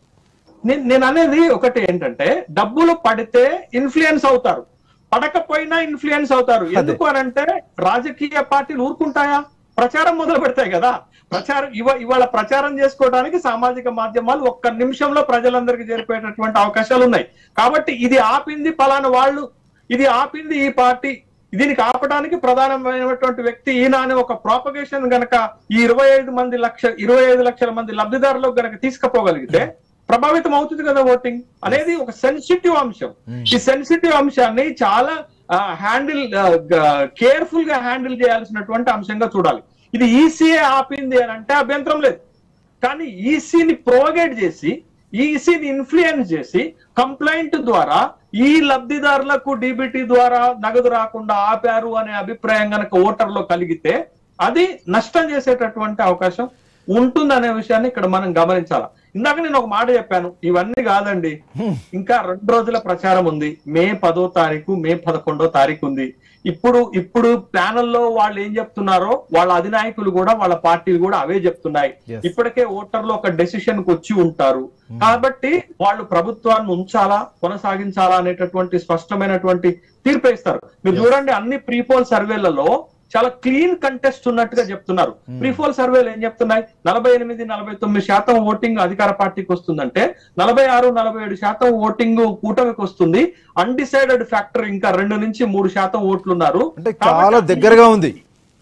నేను నేను అనేది ఒకటి ఏంటంటే డబ్బులు పడితే ఇన్ఫ్లుయెన్స్ అవుతారు పడకపోయినా ఇన్ఫ్లుయెన్స్ అవుతారు ఎందుకు అనంటే రాజకీయ పార్టీలు ఊరుకుంటాయా ప్రచారం మొదలు పెడతాయి కదా ప్రచారం ఇవ ఇవాళ ప్రచారం చేసుకోవడానికి సామాజిక మాధ్యమాలు ఒక్క నిమిషంలో ప్రజలందరికీ చేరిపోయేటటువంటి అవకాశాలు ఉన్నాయి కాబట్టి ఇది ఆపింది పలానా వాళ్ళు ఇది ఆపింది ఈ పార్టీ దీనికి ఆపడానికి ప్రధానమైనటువంటి వ్యక్తి ఈయన అనే ఒక ప్రాపగేషన్ గనక ఈ ఇరవై ఐదు మంది లక్ష ఇరవై ఐదు లక్షల మంది లబ్ధిదారులకు గనక తీసుకుపోగలిగితే ప్రభావితం అవుతుంది కదా ఓటింగ్ అనేది ఒక సెన్సిటివ్ అంశం ఈ సెన్సిటివ్ అంశాన్ని చాలా హ్యాండిల్ కేర్ఫుల్ గా హ్యాండిల్ చేయాల్సినటువంటి అంశంగా చూడాలి ఇది ఈసీఏ ఆపింది అని అంటే అభ్యంతరం లేదు కానీ ఈసీని ప్రోగేట్ చేసి ఈసీని ఇన్ఫ్లుయెన్స్ చేసి కంప్లైంట్ ద్వారా ఈ లబ్ధిదారులకు డీబీటీ ద్వారా నగదు రాకుండా ఆపారు అనే అభిప్రాయం గనక ఓటర్లో కలిగితే అది నష్టం చేసేటటువంటి అవకాశం ఉంటుందనే విషయాన్ని ఇక్కడ మనం గమనించాలి ఇందాక నేను ఒక మాట చెప్పాను ఇవన్నీ కాదండి ఇంకా రెండు రోజుల ప్రచారం ఉంది మే పదో తారీఖు మే పదకొండో తారీఖు ఉంది ఇప్పుడు ఇప్పుడు ప్యానెల్లో వాళ్ళు ఏం చెప్తున్నారో వాళ్ళ అధినాయకులు కూడా వాళ్ళ పార్టీలు కూడా అవే చెప్తున్నాయి Yes. ఇప్పటికే ఓటర్లు ఒక డెసిషన్ కు వచ్చి ఉంటారు కాబట్టి వాళ్ళు ప్రభుత్వాన్ని ఉంచాలా కొనసాగించాలా అనేటటువంటి స్పష్టమైనటువంటి తీర్పు ఇస్తారు మీరు చూడండి అన్ని ప్రీపోల్ సర్వేలలో చాలా క్లీన్ కంటెస్ట్ ఉన్నట్టుగా చెప్తున్నారు ప్రీపోల్ సర్వేలు ఏం చెప్తున్నాయి నలభై ఎనిమిది నలభై తొమ్మిది శాతం ఓటింగ్ అధికార పార్టీకి వస్తుందంటే నలభై ఆరు నలభై ఏడు శాతం ఓటింగ్ కూటమికి వస్తుంది అన్డిసైడెడ్ ఫ్యాక్టర్ ఇంకా రెండు నుంచి మూడు శాతం ఓట్లు ఉన్నారు అంటే చాలా దగ్గరగా ఉంది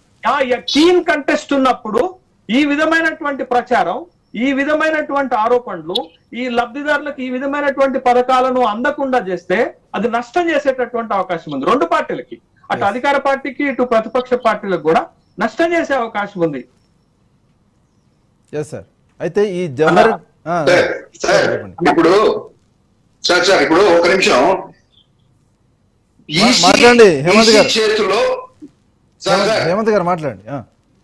కీన్ కంటెస్ట్ ఉన్నప్పుడు ఈ విధమైనటువంటి ప్రచారం ఈ విధమైనటువంటి ఆరోపణలు ఈ లబ్ధిదారులకు ఈ విధమైనటువంటి పథకాలను అందకుండా చేస్తే అది నష్టం చేసేటటువంటి అవకాశం ఉంది రెండు పార్టీలకి అటు అధికార పార్టీకి ఇటు ప్రతిపక్ష పార్టీలకు కూడా నష్టం చేసే అవకాశం ఉంది ఎస్ సార్ అయితే ఈ జవహర్ ఆ, సార్ సార్ చెప్పండి ఇప్పుడు సార్ సార్ ఇప్పుడు ఒక నిమిషం మా- EC మాట్లాడండి, హేమంత్ గారు. EC చేతిలో సార్ సార్ హేమంత్ గారు మాట్లాడండి ఆ.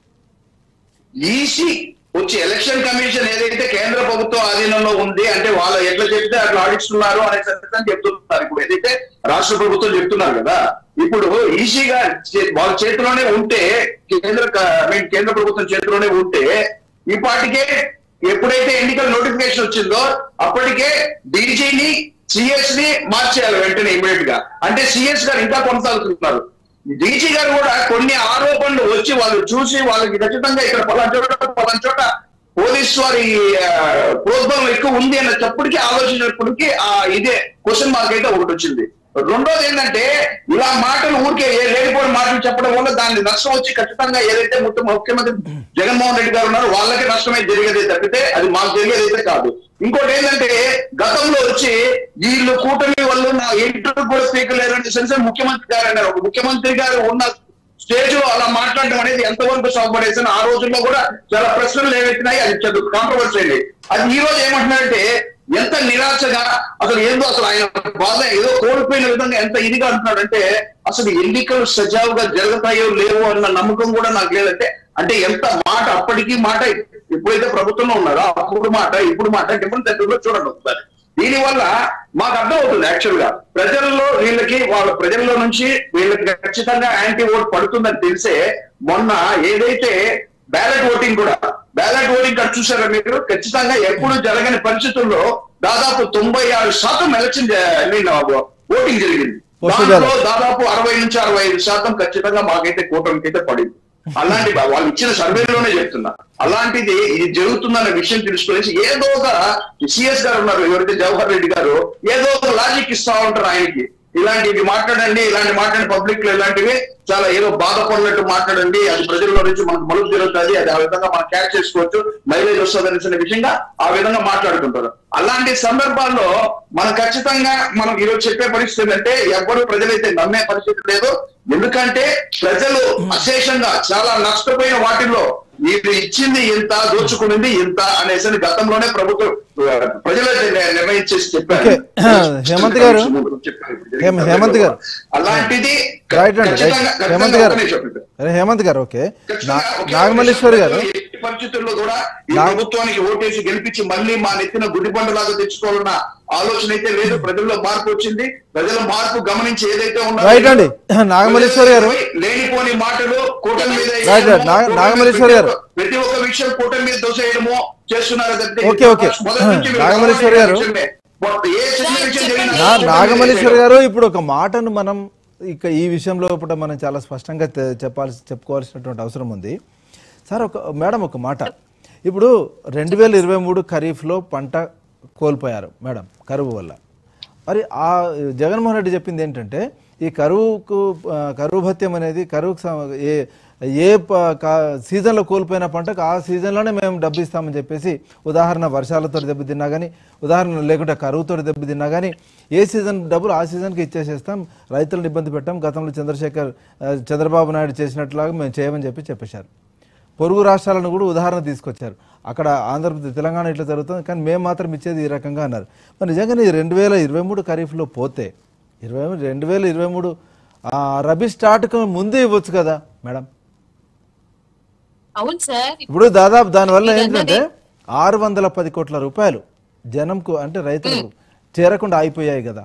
ఈసీ వచ్చి ఎలక్షన్ కమిషన్ ఏదైతే కేంద్ర ప్రభుత్వం ఆధీనంలో ఉంది అంటే వాళ్ళు ఎట్లా చెప్తే అట్లా ఆడిస్తున్నారు అనే సంగతి చెప్తున్నారు ఇప్పుడు ఏదైతే రాష్ట్ర ప్రభుత్వం చెప్తున్నారు కదా ఇప్పుడు ఈసీగా వాళ్ళ చేతిలోనే ఉంటే కేంద్ర ఐ మీన్ కేంద్ర ప్రభుత్వం చేతిలోనే ఉంటే ఈ పాటికే ఎప్పుడైతే ఎన్నికల నోటిఫికేషన్ వచ్చిందో అప్పటికే డీజీని సిఎస్ ని మార్చేయాలి వెంటనే ఇమీడియట్ గా అంటే సిఎస్ గారు ఇంకా కొనసాగుతున్నారు డీజీ గారు కూడా కొన్ని ఆరోపణలు వచ్చి వాళ్ళు చూసి వాళ్ళకి ఖచ్చితంగా ఇక్కడ పలానా చోట పలానా చోట పోలీసు వారి ఆ, ప్రోద్బలం ఎక్కువ ఉంది అన్నప్పటికీ ఆలోచించినప్పటికీ ఆ ఇదే క్వశ్చన్ మార్క్ అయితే ఒకటి వచ్చింది రెండోది ఏంటంటే ఇలా మాటలు ఊరికే ఏ లేనిపోయిన మాటలు చెప్పడం వల్ల దాని నష్టం వచ్చి ఖచ్చితంగా ఏదైతే ముఖ్య ముఖ్యమంత్రి జగన్మోహన్ రెడ్డి గారు ఉన్నారో వాళ్ళకి నష్టమే జరిగేది తప్పితే అది మాకు జరిగేది అయితే కాదు ఇంకోటి ఏంటంటే గతంలో వచ్చి వీళ్ళు కూటమి వల్ల నా ఇంటర్ కూడా స్పీకర్ లేరని సెన్స్ ముఖ్యమంత్రి గారు అన్నారు ఒక ముఖ్యమంత్రి గారు ఉన్న స్టేజ్ లో అలా మాట్లాడడం అనేది ఎంతవరకు సాగుపడేసిన ఆ రోజుల్లో కూడా చాలా ప్రశ్నలు ఏవైతున్నాయి అది కాంట్రవర్సీ అయింది అది ఈ రోజు ఏమంటున్నారంటే ఎంత నిరాశగా అసలు ఏందో అసలు ఆయన బాధ ఏదో కోల్పోయిన విధంగా ఎంత ఇదిగా అంటున్నాడంటే అసలు ఎన్నికలు సజావుగా జరుగుతాయో లేవో అన్న నమ్మకం కూడా నాకు లేదంటే అంటే ఎంత మాట అప్పటికి మాట ఎప్పుడైతే ప్రభుత్వంలో ఉన్నారో అప్పుడు మాట ఇప్పుడు మాట డిఫరెంట్ దగ్గరలో చూడండి ఒకసారి దీని వల్ల మాకు అర్థం అవుతుంది యాక్చువల్ గా ప్రజల్లో వీళ్ళకి వాళ్ళ ప్రజల్లో నుంచి వీళ్ళకి ఖచ్చితంగా యాంటీ ఓట్ పడుతుందని తెలిసే మొన్న ఏదైతే బ్యాలెట్ ఓటింగ్ కూడా బ్యాలెట్ ఓటింగ్ కార్డు చూసారా మీరు ఖచ్చితంగా ఎప్పుడు జరగని పరిస్థితుల్లో దాదాపు తొంభై ఆరు శాతం ఎలక్షన్ ఓటింగ్ జరిగింది Postal దాంట్లో ballot. దాదాపు అరవై నుంచి అరవై ఐదు శాతం ఖచ్చితంగా మాకైతే కూటమికి అయితే పడింది అలాంటి వాళ్ళు ఇచ్చిన సర్వేలోనే చెప్తున్నా అలాంటిది ఇది జరుగుతుందన్న విషయం తెలుసుకునేసి ఏదో ఒక సిఎస్ గారు ఉన్నారు ఎవరైతే జవహర్ రెడ్డి గారు ఏదో ఒక లాజిక్ ఇస్తా ఉంటారు ఆయనకి ఇలాంటివి మాట్లాడండి ఇలాంటి మాట్లాడి పబ్లిక్ లో ఇలాంటివి చాలా ఏదో బాధపడినట్టు మాట్లాడండి అది ప్రజల్లో నుంచి మనకు మలుపు జరుగుతుంది అది ఆ విధంగా మనం క్యాచ్ చేసుకోవచ్చు మైలేజ్ వస్తుంది అనే విషయంగా ఆ విధంగా మాట్లాడుకుంటారు అలాంటి సందర్భాల్లో మనం ఖచ్చితంగా మనం ఈరోజు చెప్పే పరిస్థితి ఏంటంటే ఎవ్వరు ప్రజలైతే నమ్మే పరిస్థితి లేదు ఎందుకంటే ప్రజలు అశేషంగా చాలా నష్టపోయిన వాటిల్లో మీరు ఇచ్చింది ఇంత దోచుకునింది ఇంత అనేసి గతంలోనే ప్రభుత్వం ఆ, ప్రజలైతే ని- నిర్ణయించేసి చెప్పారు ఓకే. హేమంత్ గారు. హేమ- హేమంత్ గారు. అలాంటిది రైట్ అండి రైట్ ఖచ్చితంగా- హేమంత్ గారు ఖచ్చితంగా ఒక్క నిమిషం. అరే హేమంత్ గారు ఓకే ఖచ్చితంగా నా- ఒకే నాగమల్లేశ్వరి గారు ఎట్టి పరిస్థితుల్లో కూడా ఈ నా- ప్రభుత్వానికి ఓటేసి గెలిపించి మళ్ళీ మా నెత్తిన గుడిబండలాగా తెచ్చుకోవాలన్న ఆలోచన అయితే లేదు ప్రజల్లో మార్పు వచ్చింది ప్రజల మార్పు గమనించి ఏదైతే ఉన్నారో రైట్ అండి. నాగమల్లేశ్వరి గారు. లేనిపోని మాటలు కూటమి మీద రైట్ రైట్. వేయడము, నాగ- కూటమి నాగమల్లేశ్వరి మీద గారు. ప్రతి ఒక్క విషయం కూటమి మీద దోసేయడము చేస్తున్నారు తప్పితే ఓకే, ఓకే. మొదటి నుంచి మీరు నాగమల్లేశ్వరి గారు. విషయమే. ఏ చిన్న విషయం జరిగినా నా కూటమి మీద నాగమల్లేశ్వరి వేయడం. గారు ఇప్పుడు ఒక మాటను మనం ఇక ఈ విషయంలో ఇప్పుడు మనం చాలా స్పష్టంగా తె- చెప్పాల్సి చెప్పుకోవాల్సినటువంటి అవసరం ఉంది సార్ ఒక మేడం ఒక మాట ఇప్పుడు రెండు వేల ఇరవై మూడు ఖరీఫ్లో పంట కోల్పోయారు మేడం కరువు వల్ల మరి ఆ జగన్మోహన్ రెడ్డి చెప్పింది ఏంటంటే ఈ కరువుకు ఆ, కరువు భత్యం అనేది కరువుకు సం- ఏ ఏ ప- కా- సీజన్లో కోల్పోయిన పంటకు ఆ సీజన్లోనే మేము డబ్బు ఇస్తామని చెప్పేసి ఉదాహరణ వర్షాలతో దెబ్బతిన్నా కానీ ఉదాహరణ లేకుంటే కరువుతో దెబ్బతిన్నా కానీ ఏ సీజన్ డబ్బులు ఆ సీజన్కి ఇచ్చేసేస్తాం రైతులను ఇబ్బంది పెట్టాం గతంలో చంద్రశేఖర్ ఆ, చంద్రబాబు నాయుడు చేసినట్లాగా మేము చేయమని చెప్పి చెప్పేశారు పొరుగు రాష్ట్రాలను కూడా ఉదాహరణ తీసుకొచ్చారు అక్కడ ఆంధ్రప్రదేశ్ తెలంగాణ ఇట్లా జరుగుతుంది కానీ మేము మాత్రం ఇచ్చేది ఈ రకంగా అన్నారు మరి నిజంగానే ఈ రెండు వేల ఇరవై మూడు ఖరీఫ్లో పోతే ఇరవై రెండు వేల ఇరవై మూడు రబీ స్టార్ట్కు ముందే ఇవ్వచ్చు కదా మేడం అవును సార్ ఇప్పుడు దాదాపు దానివల్ల ఇది ఏంటంటే ఆరు వందల పది కోట్ల రూపాయలు జనంకు అంటే రైతులకు చేరకుండా అయిపోయాయి కదా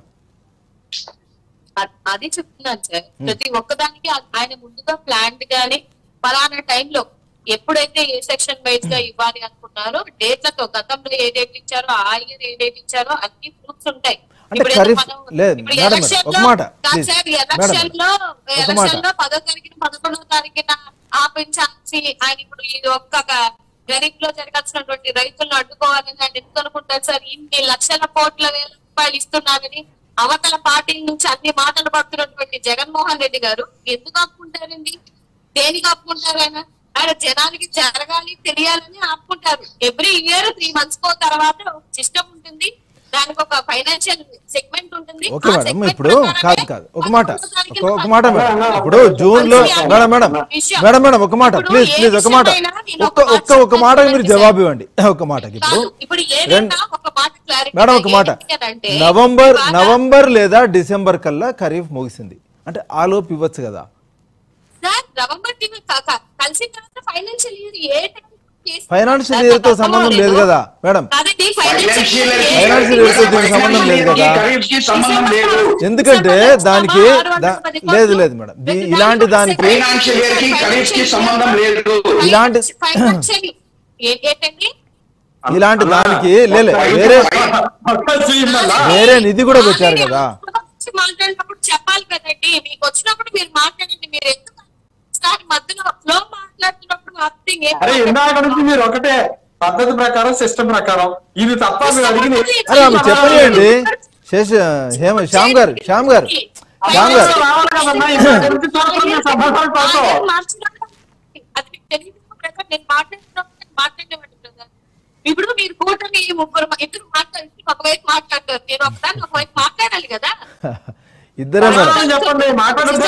అ- అది చెప్తున్నాను సార్ ప్రతి ఒక్కదానికి ఆ- ఆయన ముందుగా ప్లాంట్ గాని ఫలానా టైంలో ఎప్పుడైతే ఏ సెక్షన్ వైజ్ గా ఇవ్వాలి అనుకున్నారో డేట్లతో గతంలో ఏ డేట్ ఇచ్చారో ఆ ఇయర్ ఏ డేట్ ఇచ్చారో అన్ని ప్రూఫ్స్ ఉంటాయి అంటే ఇప్పుడు ఏదో ఖరీఫ్- మనం- లేదు, ఇప్పుడు మేడం, ఎలక్షన్ ఒక లో- మాట, కాదు please. సార్, మేడం, ఎలక్షన్ లో ఒక ఎలక్షన్ మాట. లో పదో తారీఖున పదకొండవ తారీఖున ఆపించాల్సి ఆయన ఇప్పుడు ఇది ఒక్క గరీబ్ లో జరగాల్సినటువంటి రైతులను అడ్డుకోవాలని ఆయన ఎందుకు అనుకుంటారు సార్ ఇన్ని లక్షల కోట్ల వేల రూపాయలు ఇస్తున్నారని అవతల పార్టీల నుంచి అన్ని మాటలు పడుతున్నటువంటి జగన్మోహన్ రెడ్డి గారు ఎందుకు ఆపుకుంటారండి దేనికి ఆపుకుంటారు ఆయన ఆయన జనానికి జరగాలి తెలియాలని ఆపుకుంటారు ఎవ్రీ ఇయర్ త్రీ మంత్స్ కో తర్వాత సిస్టమ్ ఉంటుంది దానికి ఒక ఫైనాన్షియల్ సెగ్మెంట్ ఉంటుంది ఓకే ఆ మేడం segment ఇప్పుడు ప్రకారమే కాదు కాదు ఒక మాట పదకొండు తారీఖున ఒక- ఒక మాట మేడం అన్న, ఇప్పుడు జూన్ లో విషయం. మేడం మేడం విషయం. మేడం మేడం ఒక మాట ఇప్పుడు ప్లీజ్ ఏ ప్లీజ్ ఒక మాట విషయమైనా నేను ఒక్క ఒక ఒక్క ఒక మాట మాటకి మీరు చెప్పాలి జవాబు ఇవ్వండి ఒక మాటకి ఇప్పుడు కాదు ఇప్పుడు రెండు- ఏదైనా ఒక మాట క్లారిటీ మేడం ఒక మాట నవంబర్ నవంబర్ లేదా డిసెంబర్ కల్లా ఖరీఫ్ ముగిసింది అంటే ఆలోపు ఇవ్వచ్చు కదా సార్ నవంబర్ టీవీ కలిసిన తర్వాత ఫైనాన్షియల్ ఇయర్ ఏ time చేసి- ఫైనాన్షియల్ సార్, ఇయర్ తో నాకు సంబంధం అర్థం లేదు అవ్వలేదు. కదా మేడం కాదండి Financial financial year- year Financial year తో దీనికి సంబంధం లేదు కదా. ఖరీఫ్ కి సంబంధం లేదు ఎందుకంటే దానికి దా- లేదు లేదు మేడం దీ- ఇలాంటి దానికి ఫైనాన్షియల్ ఇయర్ కి ఖరీఫ్ కి సంబంధం లేదు ఇలాంటి- ఫైనాన్షియల్ ఏంటండి ఇలాంటి దానికి లేలే వేరే వేరే నిధి కూడా పెట్టారు కదా వచ్చి మాట్లాడినప్పుడు చెప్పాలి కదండి మీకు వచ్చినప్పుడు మీరు మాట్లాడండి మీరు ఎందుకు ఒకసారి మధ్యలో ఫ్లో మాట్లాడుతున్నప్పుడు అర్థం ఏం అరే ఇందాక నుంచి మీరు ఒకటే పద్ధతి ప్రకారం సిస్టమ్ ప్రకారం ఇది తప్ప మీరు అడిగిన అరే ఆమె చెప్పనియండి శేష హేమ శ్యామ్ గారు శ్యామ్ గారు శ్యామ్ గారు రావాలి కదన్నా ఇందాక నుంచి చూడటం మీరు సమాధానం కోసం అది మీకు తెలియదు ప్రకారం నేను మాట్లాడుతున్నప్పుడు మాట్లాడేవాడి కదా ఇప్పుడు మీరు కూటమి ముగ్గురు ఇద్దరు మాట్లాడి ఒకవైపు మాట్లాడతారు నేను ఒకదాన్ని ఒకవైపు మాట్లాడాలి కదా ఇద్దరే మేడం సమాధానం చెప్పండి మాట్లాడద్దు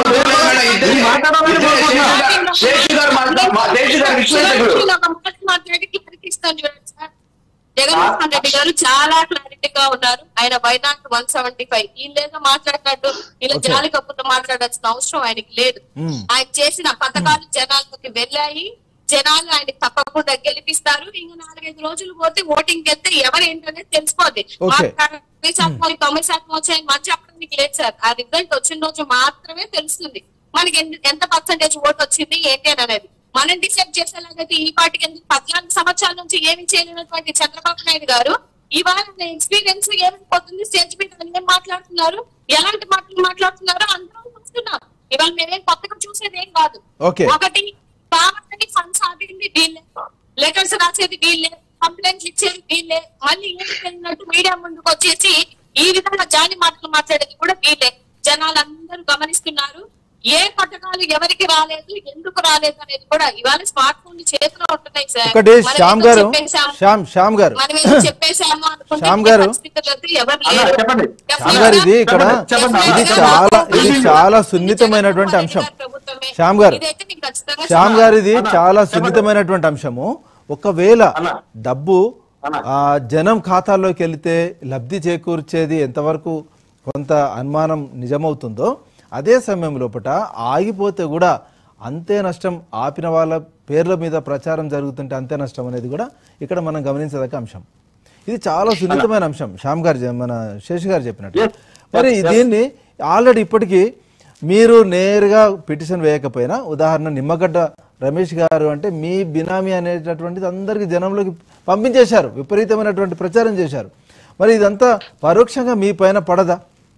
మాట్లాడాలని కోరుకుంటున్నా. శేషు గారు మాట్లా- మా శేషు గారు విశ్లేషకుడు ఇలా ఒక మాట మాట్లాడి క్లారిటీ ఇస్తాను చూడండి సార్ జగన్మోహన్ రెడ్డి గారు చాలా క్లారిటీగా ఉన్నారు ఆయన వైనాట్ వన్ సెవెంటీ ఫైవ్ వీళ్ళేదో మాట్లాడినట్టు ఇలా Okay. జాలి కప్పుతో మాట్లాడాల్సిన అవసరం ఆయనకి లేదు మ్మ్. ఆయన చేసిన పథకాలు జనాల్లోకి వెళ్ళాయి జనాలు ఆయన తప్పకుండా గెలిపిస్తారు ఇంకా నాలుగైదు రోజులు పోతే ఓటింగ్ వెళ్తే ఎవరు ఏంటనేది తెలిసిపోద్ది Okay. మాకు అరవై శాతం తొంభై శాతం వచ్చాయని మంచి చెప్పడానికి లేదు సార్ ఆ రిజల్ట్ వచ్చిన రోజు మాత్రమే తెలుస్తుంది మనకి ఎన్ని- ఎంత పర్సంటేజ్ ఓటు వచ్చింది ఏంటి అని అనేది మనం డిసైడ్ చేసేలాగైతే ఈ పార్టీకి ఎందుకు పద్నాలుగు సంవత్సరాల నుంచి ఏమి చేయలేనటువంటి చంద్రబాబు నాయుడు గారు ఇవాళ ఎక్స్పీరియన్స్ ఏమైపోతుంది స్టేజ్ మీద ఆయన ఏం మాట్లాడుతున్నారు ఎలాంటి మాటలు మాట్లాడుతున్నారో అందరం చూస్తున్నాం ఇవాళ మేమేం కొత్తగా చూసేది ఏం కాదు Okay. ఒకటి కావాలని ఫండ్స్ ఆపింది వీళ్ళే లెటర్స్ రాసేది వీళ్ళే కంప్లైంట్స్ ఇచ్చేది వీళ్ళే మళ్ళీ ఏం తెలియనట్టు మీడియా ముందుకు వచ్చేసి ఈ విధంగా జాలి మాటలు మాట్లాడేది కూడా వీళ్ళే జనాలు అందరూ గమనిస్తున్నారు ఏ పథకాలు ఎవరికి రాలేదు ఎందుకు రాలేదు అనేది కూడా ఇవాళ స్మార్ట్ ఫోన్లు చేతిలో ఉంటున్నాయి సార్ ఒకటి మనం శ్యామ్ ఏదో గారు చెప్పేశాము, శ్యామ్ శ్యామ్ గారు మనం ఏదో చెప్పేశాము అనుకుంటే శ్యామ్ ఇంకే గారు. పరిస్థితులు అయితే ఎవరు అన్న, లేరు. చెప్పండి. శ్యామ్ గారు ఇది ఇక్కడ చెప్పండి, ఇది చెప్పండి. చాలా ఇది చాలా సున్నితమైనటువంటి అంశం శ్యామ్ గారు ఇదైతే మీకు ఖచ్చితంగా శ్యామ్ గారు ఇది చాలా సున్నితమైనటువంటి అంశము ఒకవేళ అన్న. డబ్బు అన్న. ఆ జనం ఖాతాల్లోకి వెళితే లబ్ధి చేకూర్చేది ఎంతవరకు కొంత అనుమానం నిజమవుతుందో అదే సమయం లోపట ఆగిపోతే కూడా అంతే నష్టం ఆపిన వాళ్ళ పేర్ల మీద ప్రచారం జరుగుతుంటే అంతే నష్టం అనేది కూడా ఇక్కడ మనం గమనించదగ్గ అంశం ఇది చాలా సున్నితమైన అంశం శ్యామ్ గారు చె- మన శేష్ గారు చెప్పినట్టు Yes. మరి దీన్ని ఆల్రెడీ ఇప్పటికీ మీరు నేరుగా పిటిషన్ వేయకపోయినా ఉదాహరణ నిమ్మగడ్డ రమేష్ గారు అంటే మీ బినామీ అనేటటువంటిది అందరికి జనంలోకి పంపించేశారు విపరీతమైనటువంటి ప్రచారం చేశారు మరి ఇదంతా పరోక్షంగా మీ పైన పడదా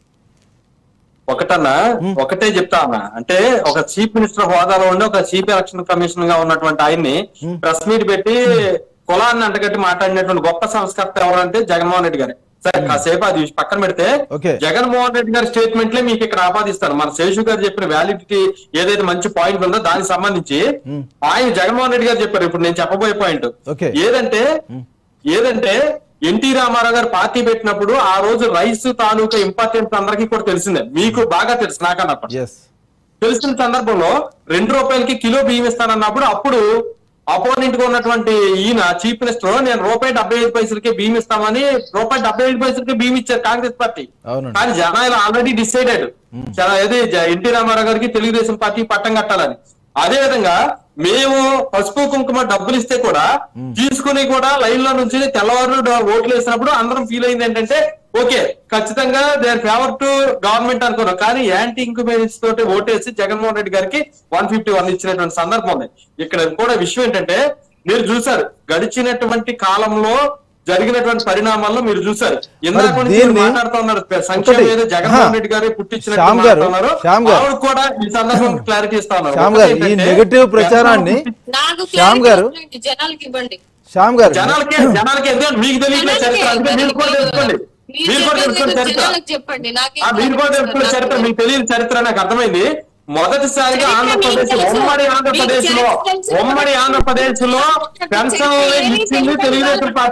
ఒకటన్నా ఒకటే చెప్తా అన్నా అంటే ఒక చీఫ్ మినిస్టర్ హోదాలో ఉండి ఒక చీఫ్ ఎలక్షన్ కమిషన్ గా ఉన్నటువంటి ఆయన్ని ప్రెస్ మీట్ పెట్టి కులాన్ని అంటగట్టి మాట్లాడినటువంటి గొప్ప సంస్కర్త ఎవరంటే జగన్మోహన్ రెడ్డి గారు సరే కాసేపు అది పక్కన పెడితే Okay. జగన్మోహన్ రెడ్డి గారి స్టేట్మెంట్లే మీకు ఇక్కడ ఆపాదిస్తాను మన శేషు గారు చెప్పిన వ్యాలిడిటీ ఏదైతే మంచి పాయింట్ ఉందో దానికి సంబంధించి ఆయన జగన్మోహన్ రెడ్డి గారు చెప్పారు ఇప్పుడు నేను చెప్పబోయే పాయింట్ Okay. ఏదంటే ఏదంటే ఎన్టీ రామారావు గారు పార్టీ పెట్టినప్పుడు ఆ రోజు రైస్ తాలూకా ఇంపార్టెన్స్ అందరికీ కూడా తెలిసిందే మీకు బాగా తెలుసు నాకన్నా ఎస్ తెలిసిన సందర్భంలో రెండు రూపాయలకి కిలో బియ్యం ఇస్తానన్నప్పుడు అప్పుడు అపోనెంట్ గా ఉన్నటువంటి ఈయన చీఫ్ మినిస్టర్ నేను రూపాయి డెబ్బై ఐదు పైసలకి బియ్యం ఇస్తామని రూపాయి డెబ్బై ఐదు పైసలకి బియ్యం ఇచ్చారు కాంగ్రెస్ పార్టీ అవునండి. కానీ జనాలు ఆల్రెడీ డిసైడెడ్ ఏది జ- ఎన్టీ రామారావు గారికి తెలుగుదేశం పార్టీ పట్టం కట్టాలని అదే విధంగా మేము పసుపు కుంకుమ డబ్బులు ఇస్తే కూడా తీసుకుని కూడా లైన్ లో నుంచి తెల్లవారు డ- ఓట్లు వేసినప్పుడు అందరం ఫీల్ అయింది ఏంటంటే ఓకే ఖచ్చితంగా దే ఫేవర్ టు గవర్నమెంట్ అనుకున్నాం కానీ యాంటీ ఇంక్యుబేషన్స్ తోటి ఓటేసి జగన్మోహన్ రెడ్డి గారికి వన్ ఫిఫ్టీ వన్ ఇచ్చినటువంటి సందర్భం ఉంది ఇక్కడ కూడా విషయం ఏంటంటే మీరు చూసారు గడిచినటువంటి కాలంలో జరిగినటువంటి పరిణామాల్లో మీరు చూసారు ఇందాక నుంచి మీరు దీన్ని మాట్లాడుతున్నారు సంక్షేమం ఏదో జగన్మోహన్ రెడ్డి గారే పుట్టించినట్టు శ్యామ్ గారు, మాట్లాడుతున్నారు. శ్యామ్ గారు. ఆవిడ కూడా ఈ సందర్భం క్లారిటీ ఇస్తా ఉన్నారు శ్యామ్ గారు ఈ ఒకటి నెగటివ్ ఏంటంటే, ప్రచారాన్ని నాకు శ్యామ్ గారు clarity జనాలకి ఇవ్వండి శ్యామ్ గారు జనాలకి జనాలకి ఎందుకంటే మీకు తెలియట్లేదు చరిత్ర అందుకే మీరు కూడా తెలుసుకోండి మీరు మీరు కూడా చెప్పేది తెలుసుకోండి చరిత్ర జనాలకు చెప్పండి నాకేం ఆ, మీరు కూడా తెలుసుకోండి చరిత్ర మీకు తెలియని చరిత్ర నాకు అర్థమైంది మొదటిసారిగా చరిత్ర ఆంధ్రప్రదేశ్ మీకు తెలుసు. ఉమ్మడి ఆంధ్రప్రదేశ్ లో మీకు చరిత్ర తెలుసు. ఉమ్మడి ఆంధ్రప్రదేశ్ లో పెన్షన్ ఇచ్చింది తెలుగుదేశం పార్టీ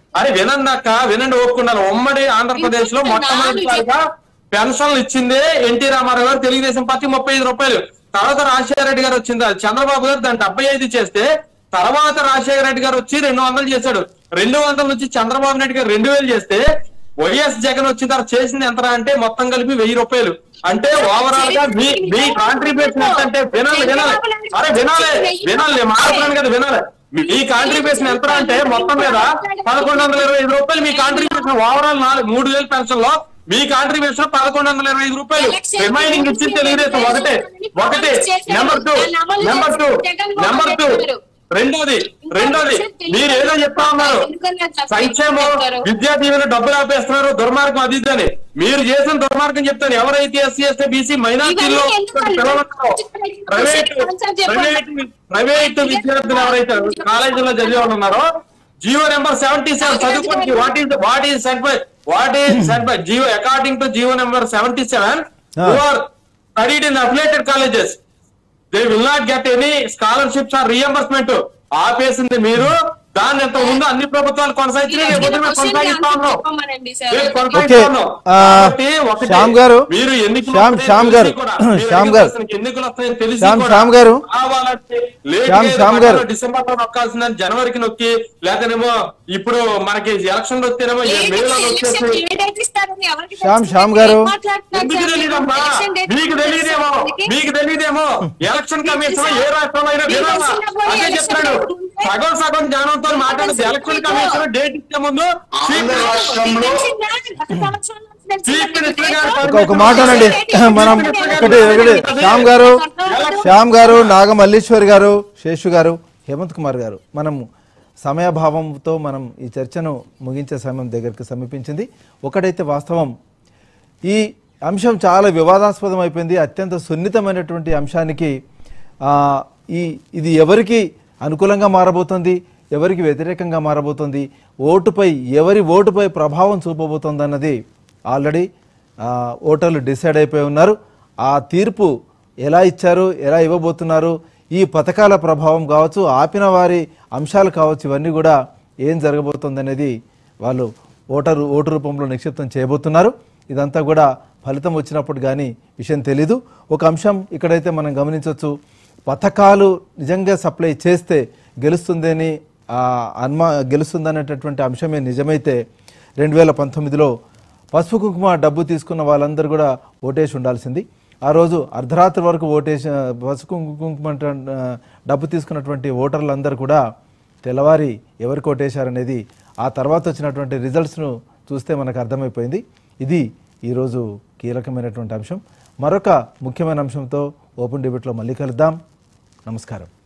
అరే వినందాక వినండి ఒప్పుకున్నాను ఉమ్మడి ఆంధ్రప్రదేశ్ లో మొట్టమొదటిసారిగా పెన్షన్లు ఇచ్చిందే ఎన్టీ రామారావు గారు తెలుగుదేశం పార్టీ ముప్పై ఐదు రూపాయలు తర్వాత రాజశేఖర రెడ్డి గారు వచ్చింది అది చంద్రబాబు గారు దాన్ని డెబ్బై ఐదు చేస్తే తర్వాత రాజశేఖర రెడ్డి గారు వచ్చి రెండు వందలు చేశాడు రెండు వందల నుంచి చంద్రబాబు నాయుడు గారు రెండు వేలు చేస్తే వైఎస్ జగన్ వచ్చిన తర్వాత చేసింది ఎంత అంటే మొత్తం కలిపి వెయ్యి రూపాయలు అంటే ఓవరాల్ గా మీ మీ కాంట్రిబ్యూషన్ ఎంత అంటే వినాలి వినాలి అరే వినాలి వినాలి నేను మాట్లాడుతున్నాను కదా వినాలి మీ కాంట్రిబ్యూషన్ ఎంత అంటే మొత్తం మీద పదకొండు వందల ఇరవై ఐదు రూపాయలు మీ కాంట్రిబ్యూషన్ ఓవరాల్ నాలుగు మూడు వేల పెన్షన్ లో మీ కాంట్రిబ్యూషన్ పదకొండు వందల ఇరవై ఐదు రూపాయలు రిమైనింగ్ ఇచ్చింది తెలుగుదేశం ఒకటే ఒకటి number two number two number two రెండోది రెండోది మీరు ఏదో చెప్తా ఉన్నారు సంక్షేమం విద్యా దీవెన డబ్బులు ఆపేస్తున్నారు దుర్మార్గం అది ఇది అని మీరు చేసిన దుర్మార్గం చెప్తాను ఎవరైతే ఎస్సీ ఎస్టీ బీసీ మైనార్టీలో పిల్లలు ఉన్నారో, ప్రైవేట్ ప్రైవేట్ ప్రైవేట్ విద్యార్థులు ఎవరైతే కాలేజీలో చదివే వాళ్ళు ఉన్నారో జియో నెంబర్ సెవెంటీ సెవెన్ చదువుకోండి what is what is set by what is set by G O according to G O number seventy seven are studied in affiliated colleges they will not get any scholarships or reimbursement ఆపేసింది మీరు దాన్ని ఎంత ముందు అన్ని ప్రభుత్వాలు కొనసాగించినాయి రేపు పొద్దున్న మేము కొనసాగిస్తా ఉన్నాం రేపు కొనసాగిస్తా ఓకే ఉన్నాం. ఆ, కాబట్టి ఒకటే, శ్యామ్ గారు మీరు ఎన్నికలు శ్యామ్ వస్తాయని శ్యామ్ తెలిసి గారు కూడా, మీరు శ్యామ్ గారు అసలు ఎన్నికలు వస్తాయని తెలిసి శ్యామ్ కూడా శ్యామ్ గారు కావాలంటే లేటుగా శ్యామ్ ఏదో శ్యామ్ గారు. మధ్యలో డిసెంబర్ లో నొక్కాల్సిందని జనవరికి నొక్కి లేకపోతేనేమో ఇప్పుడు మనకి ఎలక్షన్ వస్తేనేమో ఏ మేలో వచ్చేసి శ్యామ్ శ్యామ్ గారు. ఎందుకు తెలియదమ్మా మీకు తెలియదేమో మీకు తెలియదేమో ఎలక్షన్ కమిషన్ ఏ రాష్ట్రంలో అయినా వినాలా అదే చెప్తాడు సగం సగం జ్ఞానంతో మాట్లాడదు ఎలక్షన్ కమిషన్ డేట్ ఇచ్చే ముందు ఆంధ్ర రాష్ట్రంలో చీఫ్ మినిస్టర్ గారు ఒక- ఒక మాట అనండి మనం ఒకటి ఒకటి శ్యామ్ గారు శ్యామ్ గారు నాగమల్లీశ్వర్ గారు శేషు గారు హేమంత్ కుమార్ గారు మనం సమయభావంతో మనం ఈ చర్చను ముగించే సమయం దగ్గరికి సమీపించింది ఒకటైతే వాస్తవం ఈ అంశం చాలా వివాదాస్పదం అయిపోయింది అత్యంత సున్నితమైనటువంటి అంశానికి ఆ, ఈ ఇది ఎవరికి అనుకూలంగా మారబోతుంది ఎవరికి వ్యతిరేకంగా మారబోతుంది ఓటుపై ఎవరి ఓటుపై ప్రభావం చూపబోతుంది అన్నది ఆల్రెడీ ఆ, ఓటర్లు డిసైడ్ అయిపోయి ఉన్నారు ఆ తీర్పు ఎలా ఇచ్చారు ఎలా ఇవ్వబోతున్నారు ఈ పథకాల ప్రభావం కావచ్చు ఆపిన వారి అంశాలు కావచ్చు ఇవన్నీ కూడా ఏం జరగబోతుంది అనేది వాళ్ళు ఓటరు ఓటు రూపంలో నిక్షిప్తం చేయబోతున్నారు ఇదంతా కూడా ఫలితం వచ్చినప్పుడు కానీ విషయం తెలీదు ఒక అంశం ఇక్కడైతే మనం గమనించవచ్చు పథకాలు నిజంగా సప్లై చేస్తే గెలుస్తుందని ఆ, అన్మా గెలుస్తుందనేటటువంటి అంశమే నిజమైతే రెండు వేల పంతొమ్మిదిలో పసుపు కుంకుమ డబ్బు తీసుకున్న వాళ్ళందరూ కూడా ఓటేసి ఉండాల్సింది ఆ రోజు అర్ధరాత్రి వరకు ఓటేసి పసుపు కుంకుమ అంటే, ఆ, డబ్బు తీసుకున్నటువంటి ఓటర్లందరూ కూడా తెల్లవారి ఎవరికి ఓటేశారనేది ఆ తర్వాత వచ్చినటువంటి రిజల్ట్స్ను చూస్తే మనకు అర్థమైపోయింది ఇది ఈరోజు కీలకమైనటువంటి అంశం మరొక ముఖ్యమైన అంశంతో ఓపెన్ డిబేట్లో మళ్ళీ కలుద్దాం నమస్కారం